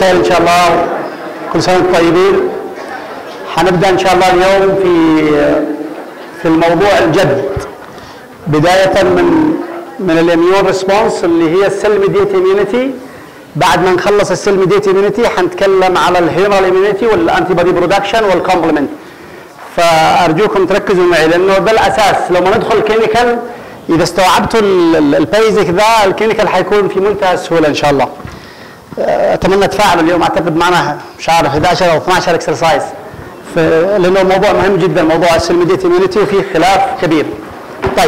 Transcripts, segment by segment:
خير ان شاء الله كل سنه وانتم طيبين هنبدا ان شاء الله اليوم في في الموضوع الجد بدايه من من الاميون ريسبونس اللي هي السيل ميديت اميونيتي بعد ما نخلص السيل ميديت اميونيتي هنتكلم على الهيومرال اميونيتي والانتي بودي برودكشن والكومبلمنت فارجوكم تركزوا معي لانه ده الاساس لو ما ندخل كلينيكال اذا استوعبتوا البيزك ذا الكلينيكال حيكون في منتهى السهوله ان شاء الله اتمنى تفاعلوا اليوم اعتقد معنا مش عارف 11 او 12 اكسرسايز لانه الموضوع مهم جدا موضوع السلميديت اميونيتي وفيه خلاف كبير. طيب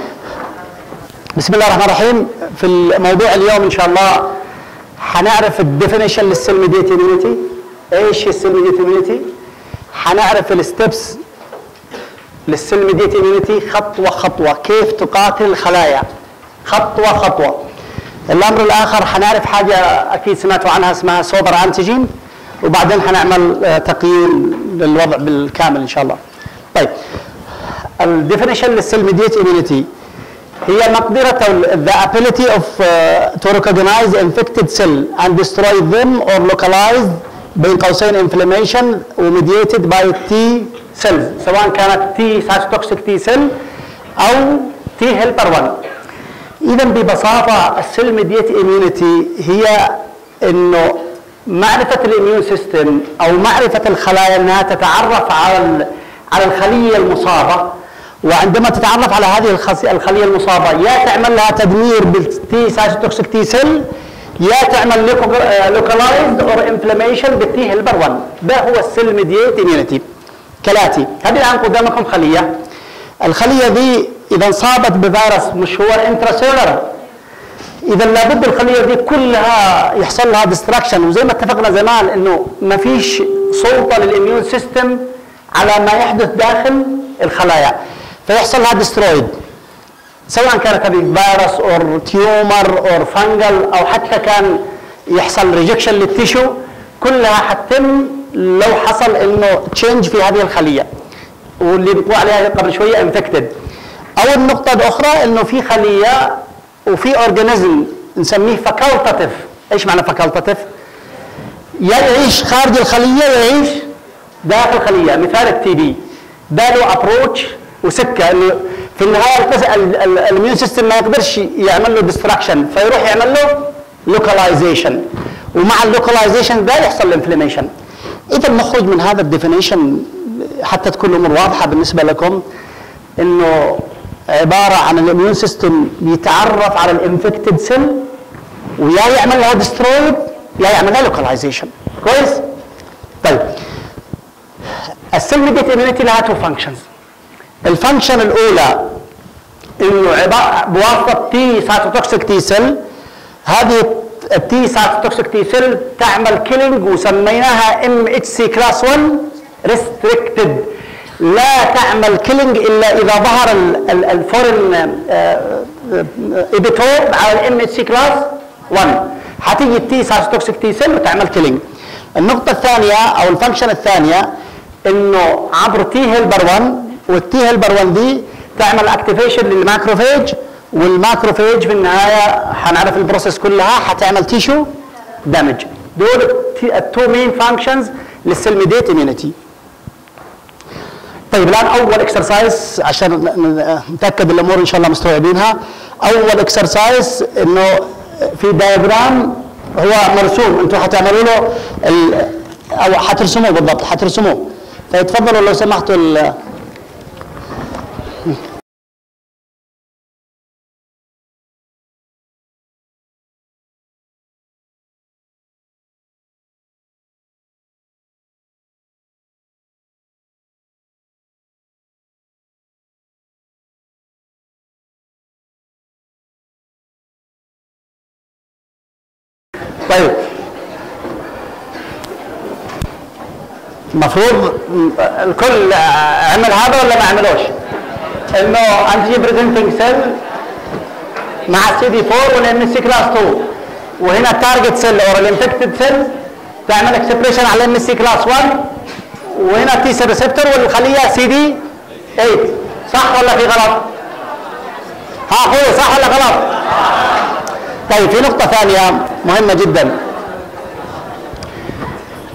بسم الله الرحمن الرحيم في الموضوع اليوم ان شاء الله هنعرف الديفينيشن للسلميديت اميونيتي ايش هي السلميديت اميونيتي؟ هنعرف الستبس للسلميديت اميونيتي خطوه خطوه كيف تقاتل الخلايا خطوه خطوه الامر الاخر هنعرف حاجه اكيد سمعتوا عنها اسمها سوبر انتيجين وبعدين هنعمل تقييم للوضع بالكامل ان شاء الله. طيب الديفينيشن للسيل ميديت اميونيتي هي مقدرة the ability of uh, to recognize infected cell and destroy them or localize بين قوسين inflammation mediated by T cells سواء كانت T cytotoxic T cell أو T helper 1 اذا ببساطه السيل ميديت اميونيتي هي انه معرفه الاميون سيستم او معرفه الخلايا انها تتعرف على على الخليه المصابه وعندما تتعرف على هذه الخليه المصابه يا تعمل لها تدمير بالتي سايتوتوكسيك تي سيل يا تعمل لوكالايزد اور انفلاميشن بالتي هيلبر 1 ده هو السيل ميديت اميونيتي كالاتي هذه الان قدامكم خليه الخليه دي اذا انصابت بفيروس مش هو الانتراسيلر اذا لابد الخليه دي كلها يحصل لها ديستراكشن وزي ما اتفقنا زمان انه ما فيش سلطه للاميون سيستم على ما يحدث داخل الخلايا فيحصل لها ديسترويد سواء كانت هذه فيروس اور تيومر اور فانجل او حتى كان يحصل ريجكشن للتيشو كلها حتتم لو حصل انه تشينج في هذه الخليه واللي بنقول عليها قبل شويه انفكتد او النقطه الاخرى انه في خليه وفي اورجانيزم نسميه فاكولتاتيف ايش معنى فاكولتاتيف يا يعيش خارج الخليه يا يعيش داخل الخليه مثال التي بي ده له ابروتش وسكه انه في النهايه الاميون سيستم ما يقدرش يعمل له ديستراكشن فيروح يعمل له لوكاليزيشن ومع اللوكاليزيشن ده يحصل الانفلاميشن اذا نخرج من هذا الديفينيشن حتى تكون الامور واضحه بالنسبه لكم انه عباره عن الاميون سيستم بيتعرف على الانفكتد سيل ويا يعمل لها ديسترويد يا يعمل لها لوكاليزيشن كويس؟ طيب السيل ميديت اميونيتي لها تو فانكشنز الفانكشن الاولى انه عباره بواسطه تي سايتوتوكسيك تي سيل هذه التي سايتوتوكسيك تي سيل تعمل كيلينج وسميناها ام اتش سي كلاس 1 ريستريكتد لا تعمل كيلينج الا اذا ظهر الفورن ايبيتوب على الام اتش سي كلاس 1 هتيجي التي سايتوتوكسيك تي سيل وتعمل كيلينج النقطه الثانيه او الفانكشن الثانيه انه عبر تي هيلبر 1 والتي هيلبر 1 دي تعمل اكتيفيشن للماكروفيج والماكروفيج في النهايه هنعرف البروسيس كلها هتعمل تيشو دامج دول التو مين فانكشنز للسيل ميديت اميونيتي طيب الان اول اكسرسايز عشان نتاكد الامور ان شاء الله مستوعبينها اول اكسرسايز انه في دايجرام هو مرسوم انتم هتعملوا له او هترسموه بالضبط هترسموه فيتفضلوا لو سمحتوا طيب المفروض الكل عمل هذا ولا ما عملوش؟ انه انتيجين بريزنتنج سيل مع السي دي 4 والام سي كلاس 2 وهنا التارجت سيل اور الانفكتد سيل تعمل اكسبريشن على الام سي كلاس 1 وهنا تي سي ريسبتور والخليه سي دي 8 صح ولا في غلط؟ ها اخوي صح ولا غلط؟ طيب في نقطة ثانية مهمة جدا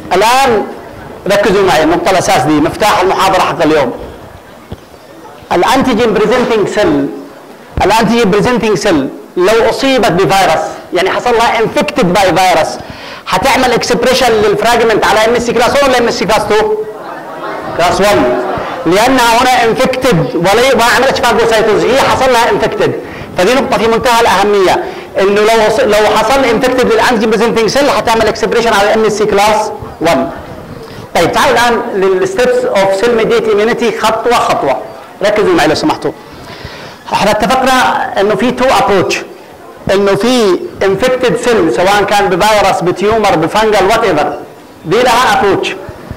الان ركزوا معي النقطه الاساس دي مفتاح المحاضره حق اليوم الانتيجين بريزنتنج سيل الانتيجين بريزنتنج سيل لو اصيبت بفيروس يعني حصل لها انفكتد باي فيروس هتعمل اكسبريشن للفراجمنت على ام اس سي كلاس 1 ولا ام اس سي كلاس 2 كلاس 1 لانها هنا انفكتد ولا ما عملتش فاجوسايتوز هي حصل لها انفكتد فدي نقطه في منتهى الاهميه انه لو لو حصل انفكتد للانتيجين بريزنتنج سيل هتعمل اكسبريشن على ام اس سي كلاس 1 طيب تعالوا الان للستبس اوف سيل ميديت اميونيتي خطوه خطوه ركزوا معي لو سمحتوا احنا اتفقنا انه في تو ابروتش انه في انفكتد سيل سواء كان بفيروس بتيومر بفنجل وات ايفر دي لها ابروتش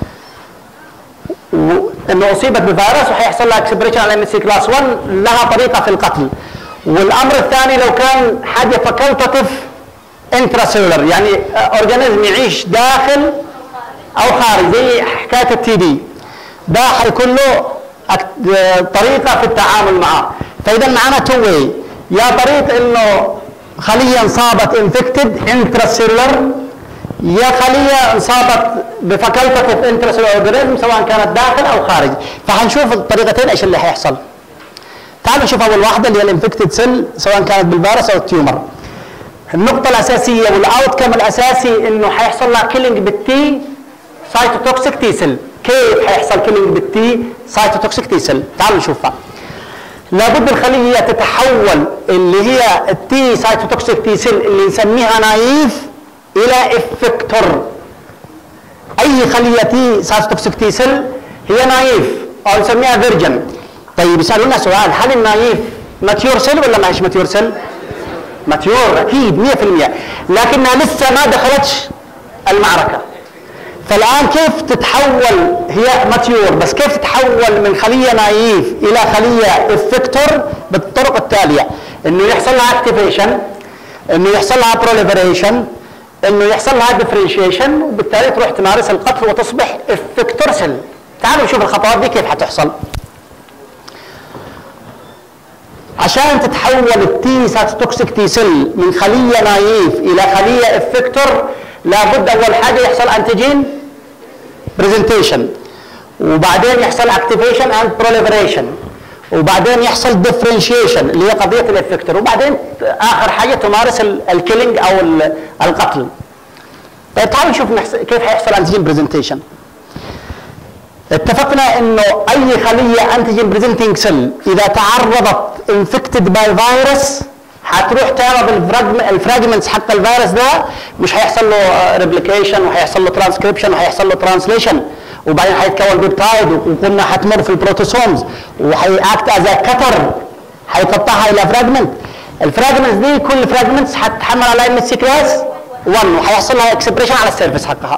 انه اصيبت بفيروس وحيحصل لها اكسبريشن على ام سي كلاس 1 لها طريقه في القتل والامر الثاني لو كان حاجه فاكولتاتيف انتراسيلولر يعني اورجانيزم يعيش داخل او خارج زي حكايه التي دي ده حيكون له طريقه في التعامل معه فاذا معنا تو واي يا طريق انه خليه انصابت انفكتد انتراسيلولر يا خليه انصابت بفاكولتاتيف انتراسيلولر اورجانيزم سواء كانت داخل او خارج فحنشوف الطريقتين ايش اللي حيحصل تعالوا نشوف اول واحده اللي هي الانفكتد سيل سواء كانت بالفيروس او التيومر النقطه الاساسيه والاوت كم الاساسي انه حيحصل لها كيلينج بالتي سايتوتوكسيك تي سيل كيف حيحصل كيلينج بالتي سايتوتوكسيك تي سيل تعالوا نشوفها لابد الخليه تتحول اللي هي التي سايتوتوكسيك تي سيل اللي نسميها نايف الى افكتور اي خليه تي سايتوتوكسيك تي سيل هي نايف او نسميها فيرجن طيب يسالونا سؤال هل النايف ماتيور سيل ولا ما هيش ماتيور سيل؟ ماتيور اكيد 100% لكنها لسه ما دخلتش المعركه فالان كيف تتحول هي ماتيور بس كيف تتحول من خليه نايف الى خليه افكتور بالطرق التاليه انه يحصل لها اكتيفيشن انه يحصل لها بروليفريشن انه يحصل لها ديفرنشيشن وبالتالي تروح تمارس القتل وتصبح افكتور سيل تعالوا نشوف الخطوات دي كيف حتحصل عشان تتحول التي ساتوكسيك تي سيل من خليه نايف الى خليه افكتور لابد اول حاجه يحصل انتيجين برزنتيشن وبعدين يحصل اكتيفيشن اند بروليفريشن وبعدين يحصل ديفرنشيشن اللي هي قضيه الافكتور وبعدين اخر حاجه تمارس الكيلينج او القتل طيب تعالوا نشوف كيف حيحصل انتيجين برزنتيشن اتفقنا انه اي خليه انتيجين بريزنتنج سيل اذا تعرضت انفكتد باي فيروس هتروح تعرض الفراجمنتس حق الفيروس ده مش هيحصل له ريبليكيشن وهيحصل له ترانسكريبشن وهيحصل له ترانسليشن وبعدين هيتكون بيبتايد وقلنا هتمر في البروتوسومز وهيأكت از كتر هيقطعها الى فراجمنت الفراجمنتس دي كل فراجمنتس هتتحمل على ام سي كلاس 1 وهيحصل لها اكسبريشن على السيرفيس حقها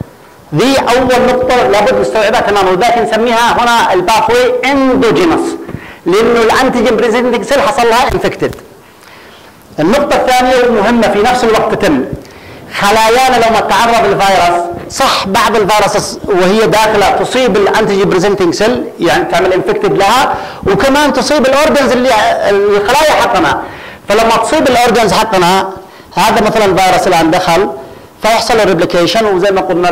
دي اول نقطه لابد نستوعبها تماما وذاك نسميها هنا الباثوي اندوجينوس لانه الانتيجين بريزنتنج سيل حصل لها انفكتد النقطة الثانية والمهمة في نفس الوقت تتم خلايانا لما تعرض للفيروس صح بعض الفيروس وهي داخلة تصيب الانتيجين بريزنتنج سيل يعني تعمل انفكتد لها وكمان تصيب الاورجنز اللي الخلايا حقنا فلما تصيب الاورجنز حقنا هذا مثلا الفيروس الان دخل فيحصل الريبليكيشن وزي ما قلنا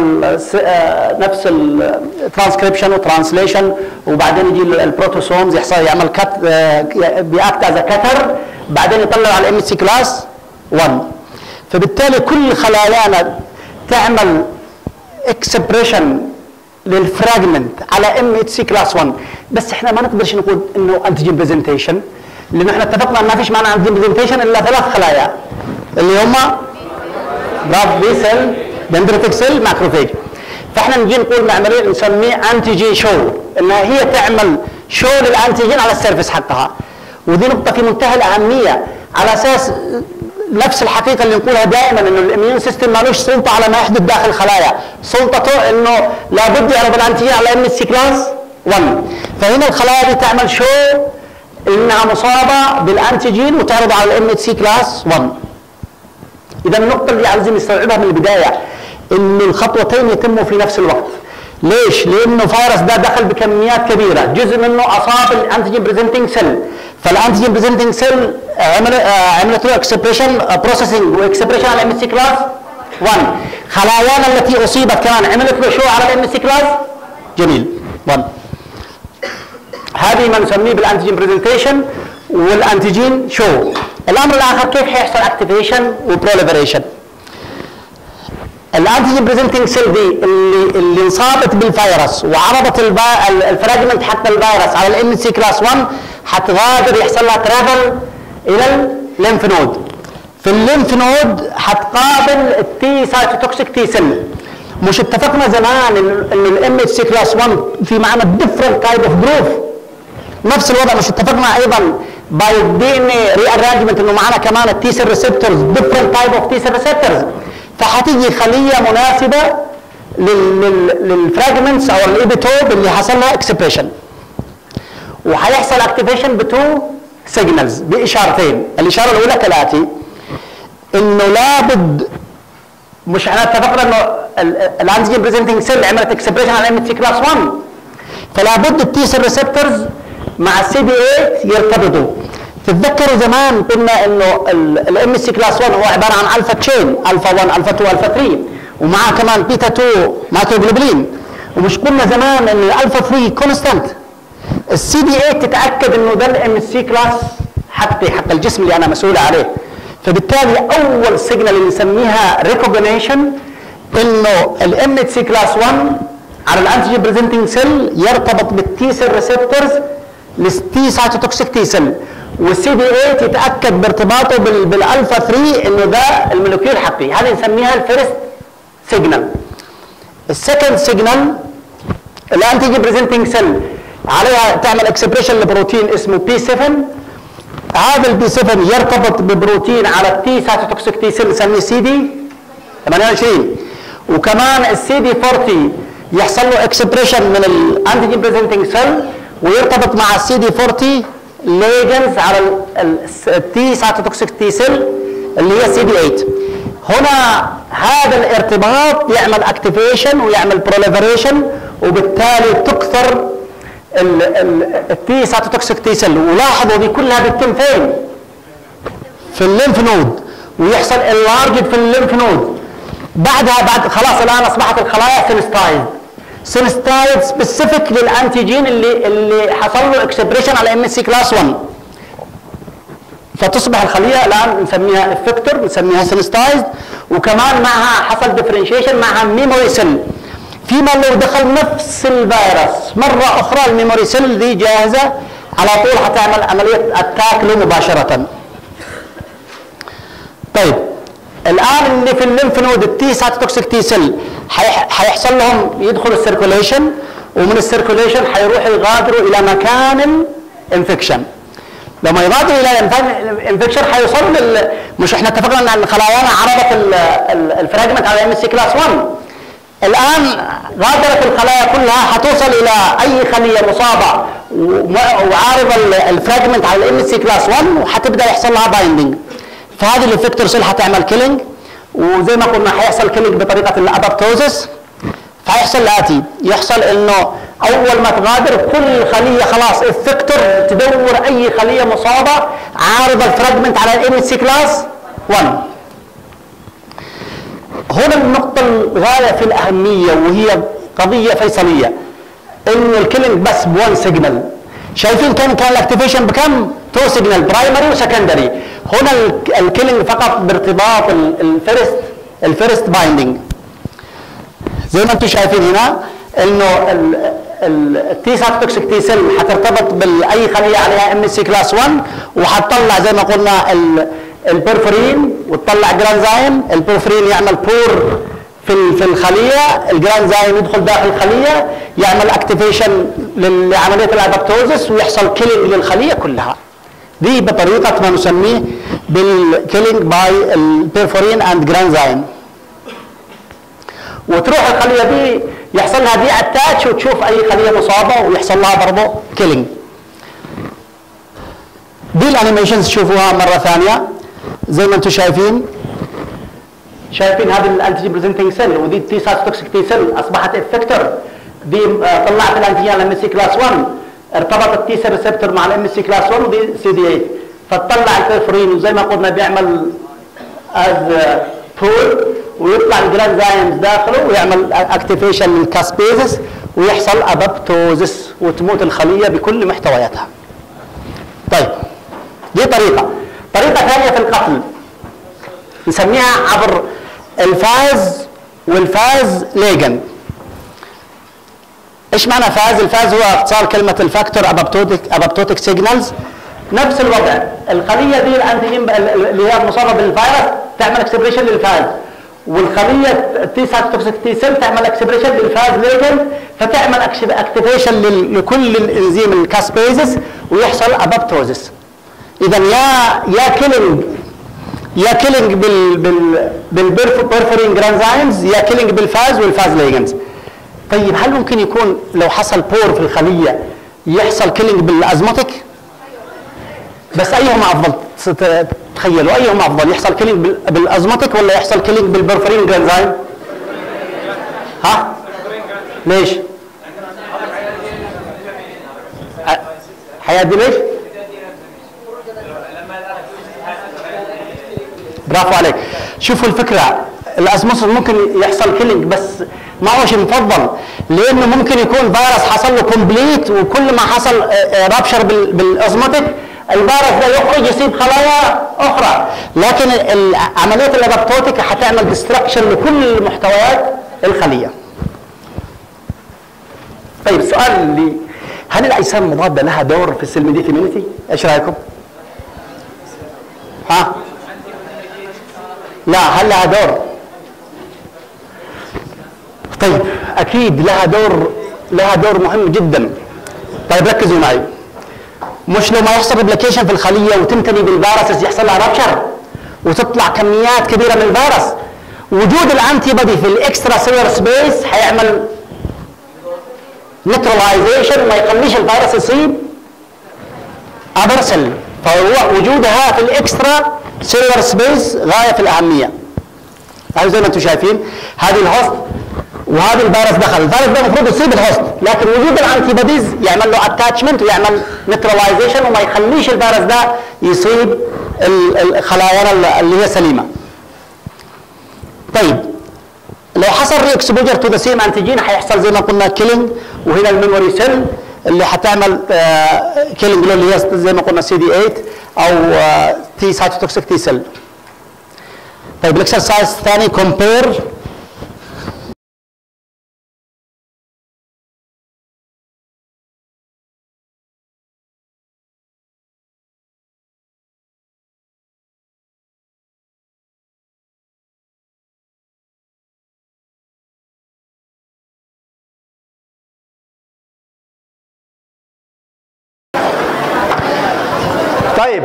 نفس الترانسكريبشن وترانسليشن وبعدين يجي البروتوسومز يحصل يعمل كت بياكت از كتر بعدين يطلع على الام سي كلاس 1 فبالتالي كل خلايانا تعمل اكسبريشن للفراجمنت على ام اتش سي كلاس 1 بس احنا ما نقدرش نقول انه انتيجين برزنتيشن لانه احنا اتفقنا ان ما فيش معنى انتيجين برزنتيشن الا ثلاث خلايا اللي هم برافو بي سيل دندريتك سيل ماكروفيج فاحنا نجي نقول عمليه نسميه انتيجين شو انها هي تعمل شو للانتيجين على السيرفيس حقها ودي نقطه في منتهى الاهميه على اساس نفس الحقيقه اللي نقولها دائما انه الاميون سيستم مالوش سلطه على ما يحدث داخل الخلايا سلطته انه لابد يعرض الانتيجين على ام سي كلاس 1 فهنا الخلايا دي تعمل شو انها مصابه بالانتيجين وتعرض على الام سي كلاس 1 اذا النقطه اللي عايزين نستوعبها من البدايه انه الخطوتين يتموا في نفس الوقت ليش؟ لانه فيروس ده دخل بكميات كبيره، جزء منه اصاب الانتيجين بريزنتنج سيل، فالانتيجين بريزنتنج سيل عمل عملت له اكسبريشن بروسيسنج واكسبريشن على ام سي كلاس 1 خلايانا التي اصيبت كمان عملت له شو على الام سي كلاس جميل 1 هذه ما نسميه بالانتيجين برزنتيشن والانتيجين شو الامر الاخر كيف حيحصل اكتيفيشن وبروليفريشن الانتيجين بريزنتنج سيل دي اللي اللي انصابت بالفيروس وعرضت الفراجمنت حتى الفيروس على الام سي كلاس 1 حتغادر يحصل لها ترافل الى الليمف نود في الليمف نود حتقابل التي سايتوتوكسيك تي سيل مش اتفقنا زمان انه الام اتش سي كلاس 1 في معنا ديفرنت تايب اوف جروف نفس الوضع مش اتفقنا ايضا باي دي ان ري ارانجمنت انه معنا كمان التي سيل ريسبتورز ديفرنت تايب اوف تي سيل ريسبتورز فحتيجي خليه مناسبه للفراجمنتس او الايبيتوب اللي حصل لها اكسبريشن وهيحصل اكتيفيشن بتو سيجنالز باشارتين الاشاره الاولى كالاتي انه لابد مش احنا اتفقنا انه الانتيجين بريزنتنج سيل عملت اكسبريشن على ام تي كلاس 1 فلا بد التي سيل ريسبتورز مع السي بي 8 يرتبطوا تتذكروا زمان قلنا انه الام سي كلاس 1 هو عباره عن الفا تشين الفا 1 الفا 2 الفا 3 ومعاه كمان بيتا 2 مايكروجلوبولين ومش قلنا زمان ان الالفا 3 كونستانت السي بي 8 تتاكد انه ده الام سي كلاس حقتي حق الجسم اللي انا مسؤول عليه فبالتالي اول سيجنال اللي نسميها ريكوجنيشن انه الام سي كلاس 1 على الانتيجين بريزنتنج سيل يرتبط بالتي سيل ريسبتورز للتي سايتوتوكسيك تي سيل والسي دي 8 يتاكد بارتباطه بالالفا 3 انه ده المولكيول حقي هذه نسميها الفيرست سيجنال السكند سيجنال الانتيجين بريزنتنج سيل عليها تعمل اكسبريشن لبروتين اسمه بي 7 هذا البي 7 يرتبط ببروتين على التي سايتوتوكسيك تي سيل نسميه سي دي 28 وكمان السي دي 40 يحصل له اكسبريشن من الانتيجين بريزنتنج سيل ويرتبط مع السي دي 40 ليجنز على التي سايتوتوكسيك تي سيل اللي هي سي دي 8 هنا هذا الارتباط يعمل اكتيفيشن ويعمل بروليفريشن وبالتالي تكثر التي سايتوتوكسيك تي سيل ولاحظوا دي كلها بتتم فين؟ في الليمف نود ويحصل انلارجد في الليمف نود بعدها بعد خلاص الان اصبحت الخلايا سينستايد سينستايد سبيسيفيك للانتيجين اللي اللي حصل له اكسبريشن على ام سي كلاس 1 فتصبح الخليه الان نسميها افكتور نسميها سينستايز وكمان معها حصل ديفرنشيشن معها ميموري سيل فيما لو دخل نفس الفيروس مره اخرى الميموري سيل دي جاهزه على طول حتعمل عمليه اتاك له مباشره طيب الان اللي في الليمف نود التي سايتوتوكسيك تي سيل حيحصل لهم يدخلوا السيركوليشن ومن السيركوليشن حيروحوا يغادروا الى مكان الانفكشن لما يغادروا الى الانفكشن حيوصلوا لل مش احنا اتفقنا ان خلايانا عرضت الفراجمنت على ام سي كلاس 1 الان غادرت الخلايا كلها حتوصل الى اي خليه مصابه وعارضه الفراجمنت على الام سي كلاس 1 وحتبدا يحصل لها بايندنج فهذه الافكتور سيل حتعمل كيلينج وزي ما قلنا حيحصل كيلينج بطريقه الابابتوزس فيحصل الاتي يحصل انه اول ما تغادر كل خليه خلاص افكتور تدور اي خليه مصابه عارضه الفراجمنت على الام سي كلاس 1 هنا النقطة الغاية في الأهمية وهي قضية فيصلية إنه الكيلينج بس بون سيجنال شايفين كم كان الاكتيفيشن بكم؟ تو سيجنال برايمري وسكندري هنا الكيلينج فقط بارتباط الفيرست الفيرست بايندينج زي ما انتم شايفين هنا انه التي سايتوكسيك تي سيل حترتبط باي خليه عليها ام سي كلاس 1 وحتطلع زي ما قلنا البرفورين وتطلع جرانزايم البرفورين يعمل بور في في الخليه الجرانزايم يدخل داخل الخليه يعمل اكتيفيشن لعمليه الابابتوزس ويحصل كيلينج للخليه كلها دي بطريقه ما نسميه بالكيلينج باي البرفورين اند جرانزايم وتروح الخليه دي يحصل لها دي اتاتش وتشوف اي خليه مصابه ويحصل لها برضه كيلينج دي الانيميشنز تشوفوها مره ثانيه زي ما انتم شايفين شايفين هذه الانتيجي بريزنتنج سيل ودي التي سايتوكسيك تي سيل اصبحت افكتور دي طلعت الانتيجين على ام سي كلاس 1 ارتبط التي سيل ريسبتور مع الام سي كلاس 1 ودي سي دي 8 فتطلع البرفورين وزي ما قلنا بيعمل از بول ويطلع الجرانزايمز داخله ويعمل اكتيفيشن للكاسبيزس ويحصل ابابتوزس وتموت الخليه بكل محتوياتها. طيب دي طريقه. طريقه ثانيه في القتل نسميها عبر الفاز والفاز ليجن. ايش معنى فاز؟ الفاز هو اختصار كلمه الفاكتور ابابتوتيك ابابتوتيك سيجنالز نفس الوضع الخليه دي الانتيجين اللي هي مصابه بالفيروس تعمل اكسبريشن للفاز والخليه التي سايتوكسيك تي سيل تعمل اكسبريشن للفاز ليجن فتعمل اكتيفيشن لكل الانزيم الكاسبيزس ويحصل ابابتوزس اذا يا يا كيلينج يا كيلينج بال بال بالبرفورين جرانزايمز يا كيلينج بالفاز والفاز ليجنز طيب هل ممكن يكون لو حصل بور في الخليه يحصل كيلينج بالازماتيك؟ بس ايهما افضل تخيلوا ايهما افضل يحصل كيلينج بالازماتيك ولا يحصل كيلينج بالبرفورين جرانزايم؟ ها؟ ليش؟ هيأدي ليش؟ برافو عليك شوفوا الفكره الاسموس ممكن يحصل كيلينج بس ما هو شيء مفضل لانه ممكن يكون فيروس حصل له كومبليت وكل ما حصل رابشر بالازماتيك الفيروس ده يخرج يصيب خلايا اخرى لكن عمليه الابابتوتيك حتعمل ديستركشن لكل محتويات الخليه طيب السؤال اللي هل الاجسام المضاده لها دور في السيل ميديت اميونيتي؟ ايش رايكم؟ ها؟ لا هل لها دور؟ طيب اكيد لها دور لها دور مهم جدا طيب ركزوا معي مش لو ما يحصل ريبليكيشن في الخليه وتنتمي بالفيروس يحصل لها رابشر وتطلع كميات كبيره من الفيروس وجود الانتي بودي في الاكسترا سيلر سبيس هيعمل نيترلايزيشن وما يخليش الفيروس يصيب ابرسل فهو وجودها في الاكسترا سيلر سبيس غايه في الاهميه هذا زي ما انتم شايفين هذه الهوست وهذا الفيروس دخل الفيروس ده المفروض يصيب الهوست لكن وجود الانتي بوديز يعمل له اتاتشمنت ويعمل نيترلايزيشن وما يخليش الفيروس ده يصيب الخلايا اللي هي سليمه طيب لو حصل ري اكسبوجر تو ذا سيم انتيجين هيحصل زي ما قلنا كيلينج وهنا الميموري سيل اللي هتعمل كيلينج اللي هي زي ما قلنا سي دي 8 او تي سايتوتوكسيك تي سيل طيب الاكسرسايز الثاني كومبير طيب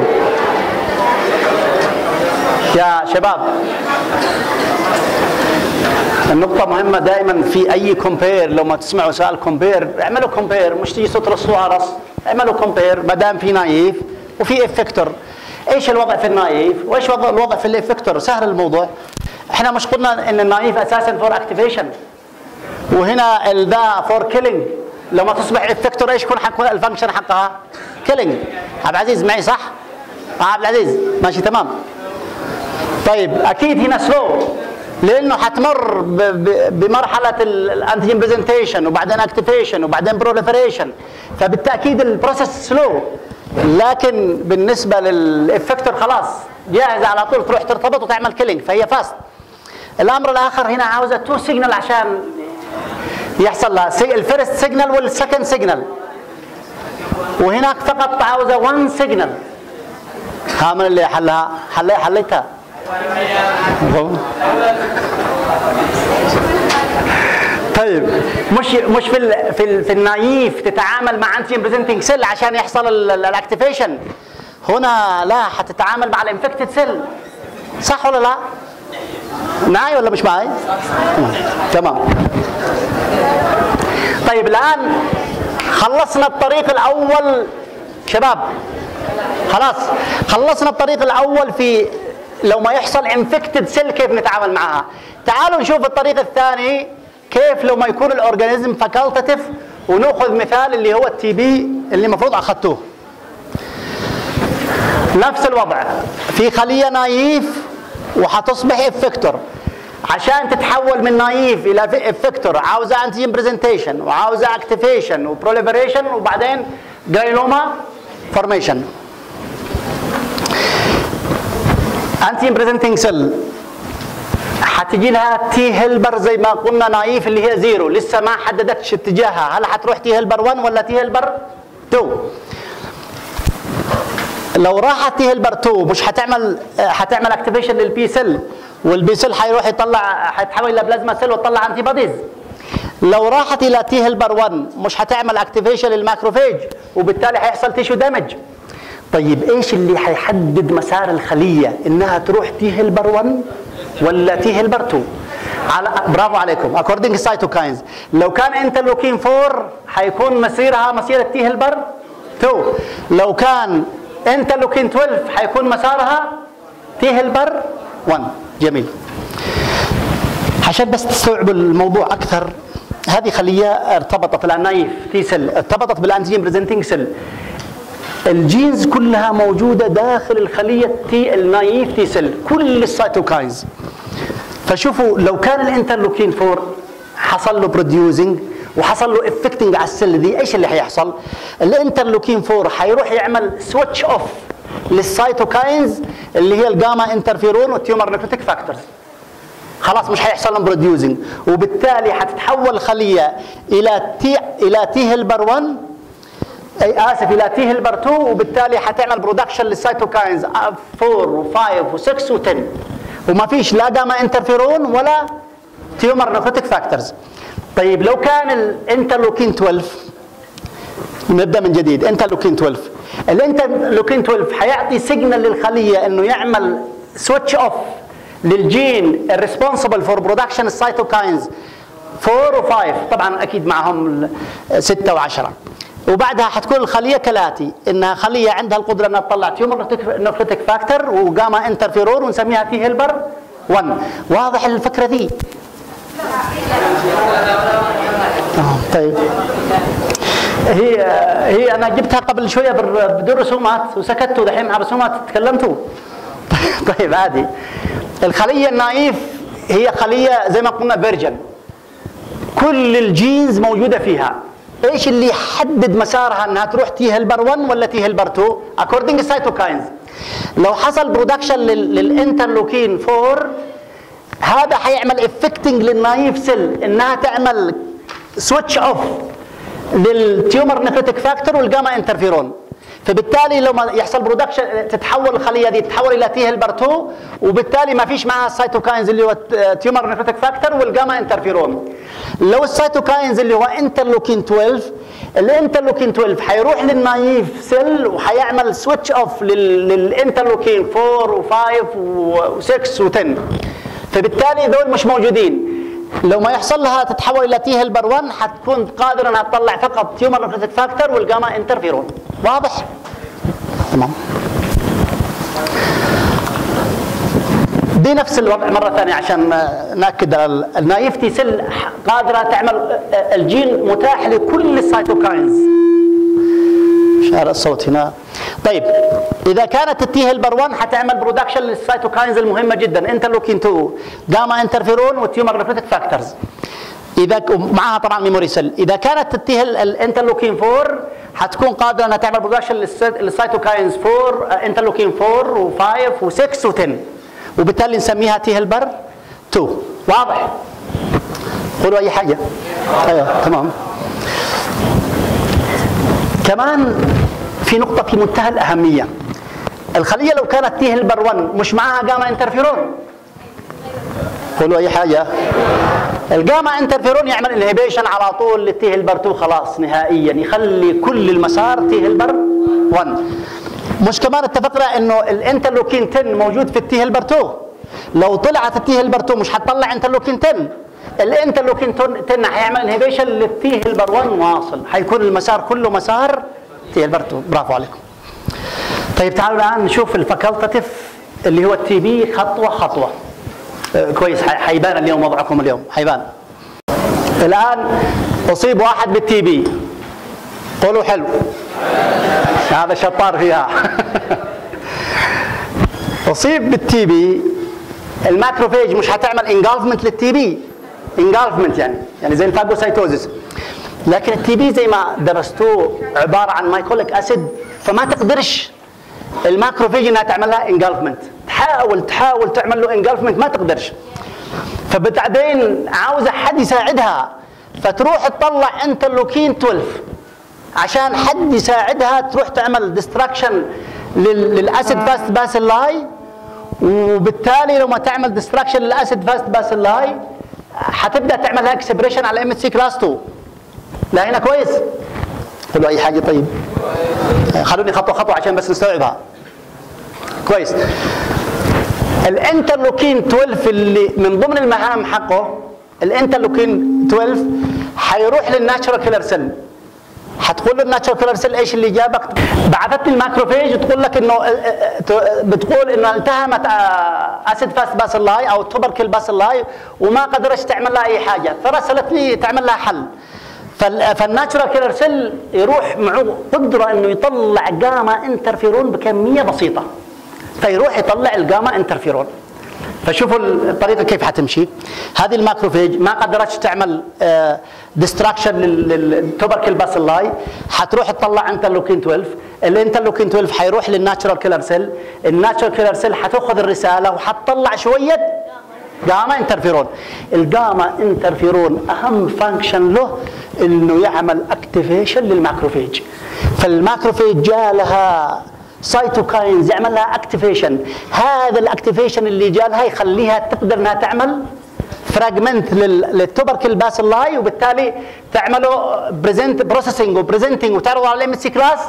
يا شباب النقطة مهمة دائما في أي كومبير لو ما تسمعوا سؤال كومبير اعملوا كومبير مش تيجي ترصوا عرص اعملوا كومبير ما دام في نايف وفي افكتور ايش الوضع في النايف وايش الوضع في الافكتور سهل الموضوع احنا مش قلنا ان النايف اساسا فور اكتيفيشن وهنا الدا فور كيلينج لما تصبح افكتور ايش يكون حيكون الفانكشن حقها؟ كيلينج عبد العزيز معي صح؟ اه عبد العزيز ماشي تمام طيب اكيد هنا سلو لانه حتمر بمرحله الانتيجين برزنتيشن وبعدين اكتيفيشن وبعدين بروليفريشن فبالتاكيد البروسيس سلو لكن بالنسبه للافكتور خلاص جاهزه على طول تروح ترتبط وتعمل كيلينج فهي فاست الامر الاخر هنا عاوزه تو سيجنال عشان يحصل لها الفيرست سيجنال والسكند سيجنال وهناك فقط عاوزه 1 سيجنال ها من اللي حلها حل حليتها طيب مش مش في ال في ال في النايف تتعامل مع انتي بريزنتنج سيل عشان يحصل الاكتيفيشن هنا لا حتتعامل مع الانفكتد سيل صح ولا لا؟ معي ولا مش معي؟ تمام طيب الان خلصنا الطريق الاول شباب خلاص خلصنا الطريق الاول في لو ما يحصل انفكتد سيل كيف نتعامل معها تعالوا نشوف الطريق الثاني كيف لو ما يكون الاورجانيزم فاكولتاتيف وناخذ مثال اللي هو التي بي اللي المفروض اخذتوه نفس الوضع في خليه نايف وحتصبح افكتور عشان تتحول من نايف الى افكتور عاوزه انتيجين برزنتيشن وعاوزه اكتيفيشن وبروليفريشن وبعدين جرايلوما فورميشن انتيجين بريزنتنج سيل حتجي لها تي هيلبر زي ما قلنا نايف اللي هي زيرو لسه ما حددتش اتجاهها هل حتروح تي هيلبر 1 ولا تي هيلبر 2 لو راحت تي هيلبر 2 مش حتعمل حتعمل اكتيفيشن للبي سيل والبي سيل حيروح يطلع حيتحول الى بلازما سيل وتطلع انتي بوديز لو راحت الى تي هيلبر 1 مش حتعمل اكتيفيشن للماكروفيج وبالتالي حيحصل تيشو دامج طيب ايش اللي حيحدد مسار الخليه انها تروح تي هيلبر 1 ولا تي هيلبر 2 على برافو عليكم اكوردنج سايتوكاينز لو كان انترلوكين 4 حيكون مسيرها مسيره تي هيلبر 2 لو كان انترلوكين 12 حيكون مسارها تي هيلبر 1 جميل عشان بس تستوعبوا الموضوع اكثر هذه خليه ارتبطت النايف تي سيل ارتبطت بالانتيجين بريزنتنج سيل الجينز كلها موجوده داخل الخليه تي النايف تي سيل كل السيتوكاينز فشوفوا لو كان الانترلوكين 4 حصل له بروديوسنج وحصل له افكتنج على السيل دي ايش اللي حيحصل؟ الانترلوكين 4 حيروح يعمل سويتش اوف للسيتوكاينز اللي هي الجاما انترفيرون والتيومر نيكروتيك فاكتورز خلاص مش هيحصل لهم بروديوسنج وبالتالي حتتحول الخليه الى تي الى تي هيلبر 1 اي اسف الى تي هيلبر 2 وبالتالي حتعمل برودكشن للسيتوكاينز 4 و5 و6 و10 وما فيش لا جاما انترفيرون ولا تيومر نيكروتيك فاكتورز طيب لو كان الانترلوكين 12 نبدا من جديد انترلوكين 12 الانترلوكين 12 حيعطي سيجنال للخليه انه يعمل سويتش اوف للجين الريسبونسبل فور برودكشن السيتوكاينز 4 و5 طبعا اكيد معهم 6 و10 وبعدها حتكون الخليه كالاتي انها خليه عندها القدره انها تطلع تيومر نيكروتيك فاكتور وجاما انترفيرون ونسميها تي هيلبر 1 واضح الفكره دي؟ آه طيب هي هي انا جبتها قبل شويه بدون رسومات وسكتوا دحين مع رسومات تكلمتوا طيب عادي الخليه النايف هي خليه زي ما قلنا فيرجن كل الجينز موجوده فيها ايش اللي يحدد مسارها انها تروح تي هيلبر 1 ولا تي هيلبر 2 اكوردنج سايتوكاينز لو حصل برودكشن للانترلوكين 4 هذا حيعمل افكتنج للنايف سيل انها تعمل سويتش اوف للتيومر نيكروتيك فاكتور والجاما انترفيرون فبالتالي لما يحصل برودكشن تتحول الخليه دي تتحول الى تي هيلبر 2 وبالتالي ما فيش معها السيتوكاينز اللي هو تيومر نيكروتيك فاكتور والجاما انترفيرون لو السيتوكاينز اللي هو انترلوكين 12 الانترلوكين 12 حيروح للنايف سيل وحيعمل سويتش اوف للانترلوكين 4 و5 و6 و10 فبالتالي دول مش موجودين لو ما يحصل لها تتحول الى تي هيلبر 1 حتكون قادره انها تطلع فقط تيومر نيكروتيك فاكتور والجاما انترفيرون واضح؟ تمام دي نفس الوضع مره ثانيه عشان ناكد على النايفتي سيل قادره تعمل الجين متاح لكل السيتوكاينز شارع الصوت هنا طيب اذا كانت التي هيلبر 1 حتعمل برودكشن للسيتوكاينز المهمه جدا انترلوكين 2 جاما انترفيرون والتيومر نيكروتيك فاكتورز اذا معها طبعا ميموري سيل اذا كانت التي الانترلوكين 4 حتكون قادره انها تعمل برودكشن للسيتوكاينز 4 انترلوكين 4 و5 و6 و10 وبالتالي نسميها تي هيلبر 2 واضح قولوا اي حاجه ايوه تمام كمان في نقطه في منتهى الاهميه الخليه لو كانت تي هيلبر 1 مش معاها جاما انترفيرون قولوا اي حاجه الجاما انترفيرون يعمل انهبيشن على طول للتي هيلبر 2 خلاص نهائيا يخلي كل المسار تي هيلبر 1 مش كمان اتفقنا انه الانترلوكين 10 موجود في التي هيلبر 2 لو طلعت التي هيلبر 2 مش هتطلع انترلوكين 10 الانترلوكين 10 هيعمل انهبيشن للتي هيلبر 1 واصل حيكون المسار كله مسار تي هيلبر 2 برافو عليكم طيب تعالوا الان نشوف الفاكولتاتيف اللي هو التي بي خطوه خطوه آه كويس حيبان اليوم وضعكم اليوم حيبان الان اصيب واحد بالتي بي قولوا حلو هذا شطار فيها اصيب بالتي بي الماكروفيج مش هتعمل انجلفمنت للتي بي انجلفمنت يعني يعني زي الفاجوسايتوزس لكن التي بي زي ما درستوه عباره عن مايكوليك اسيد فما تقدرش الماكروفيج انها تعمل لها انجلفمنت تحاول تحاول تعمل له انجلفمنت ما تقدرش فبعدين عاوزه حد يساعدها فتروح تطلع انترلوكين 12 عشان حد يساعدها تروح تعمل ديستراكشن للاسيد فاست باسيلاي وبالتالي لما تعمل ديستراكشن للاسيد فاست باسيلاي حتبدا تعمل لها اكسبريشن على ام سي كلاس 2 لا هنا كويس قولوا اي حاجه طيب خلوني خطوه خطوه عشان بس نستوعبها كويس الانترلوكين 12 اللي من ضمن المهام حقه الانترلوكين 12 حيروح للناتشرال كيلر سيل حتقول للناتشرال كيلر سيل ايش اللي جابك بعثت الماكروفيج تقول لك انه بتقول انه التهمت اسيد فاست باسلاي او توبركل باسلاي وما قدرت تعمل لها اي حاجه فرسلت لي تعمل لها حل فالناتشرال كيلر سيل يروح معه قدره انه يطلع جاما انترفيرون بكميه بسيطه فيروح يطلع الجاما انترفيرون فشوفوا الطريقه كيف حتمشي هذه الماكروفيج ما قدرتش تعمل ديستراكشن للتوبركل باسلاي حتروح تطلع انترلوكين 12 الانترلوكين 12 حيروح للناتشرال كيلر سيل الناتشرال كيلر سيل حتاخذ الرساله وحتطلع شويه جاما انترفيرون الجاما انترفيرون اهم فانكشن له انه يعمل اكتيفيشن للماكروفيج فالماكروفيج جالها سايتوكاينز يعمل لها اكتيفيشن هذا الاكتيفيشن اللي جالها يخليها تقدر انها تعمل فراجمنت للتوبركل باسلاي وبالتالي تعمله بريزنت بروسيسنج وبريزنتنج وتعرضه على الام سي كلاس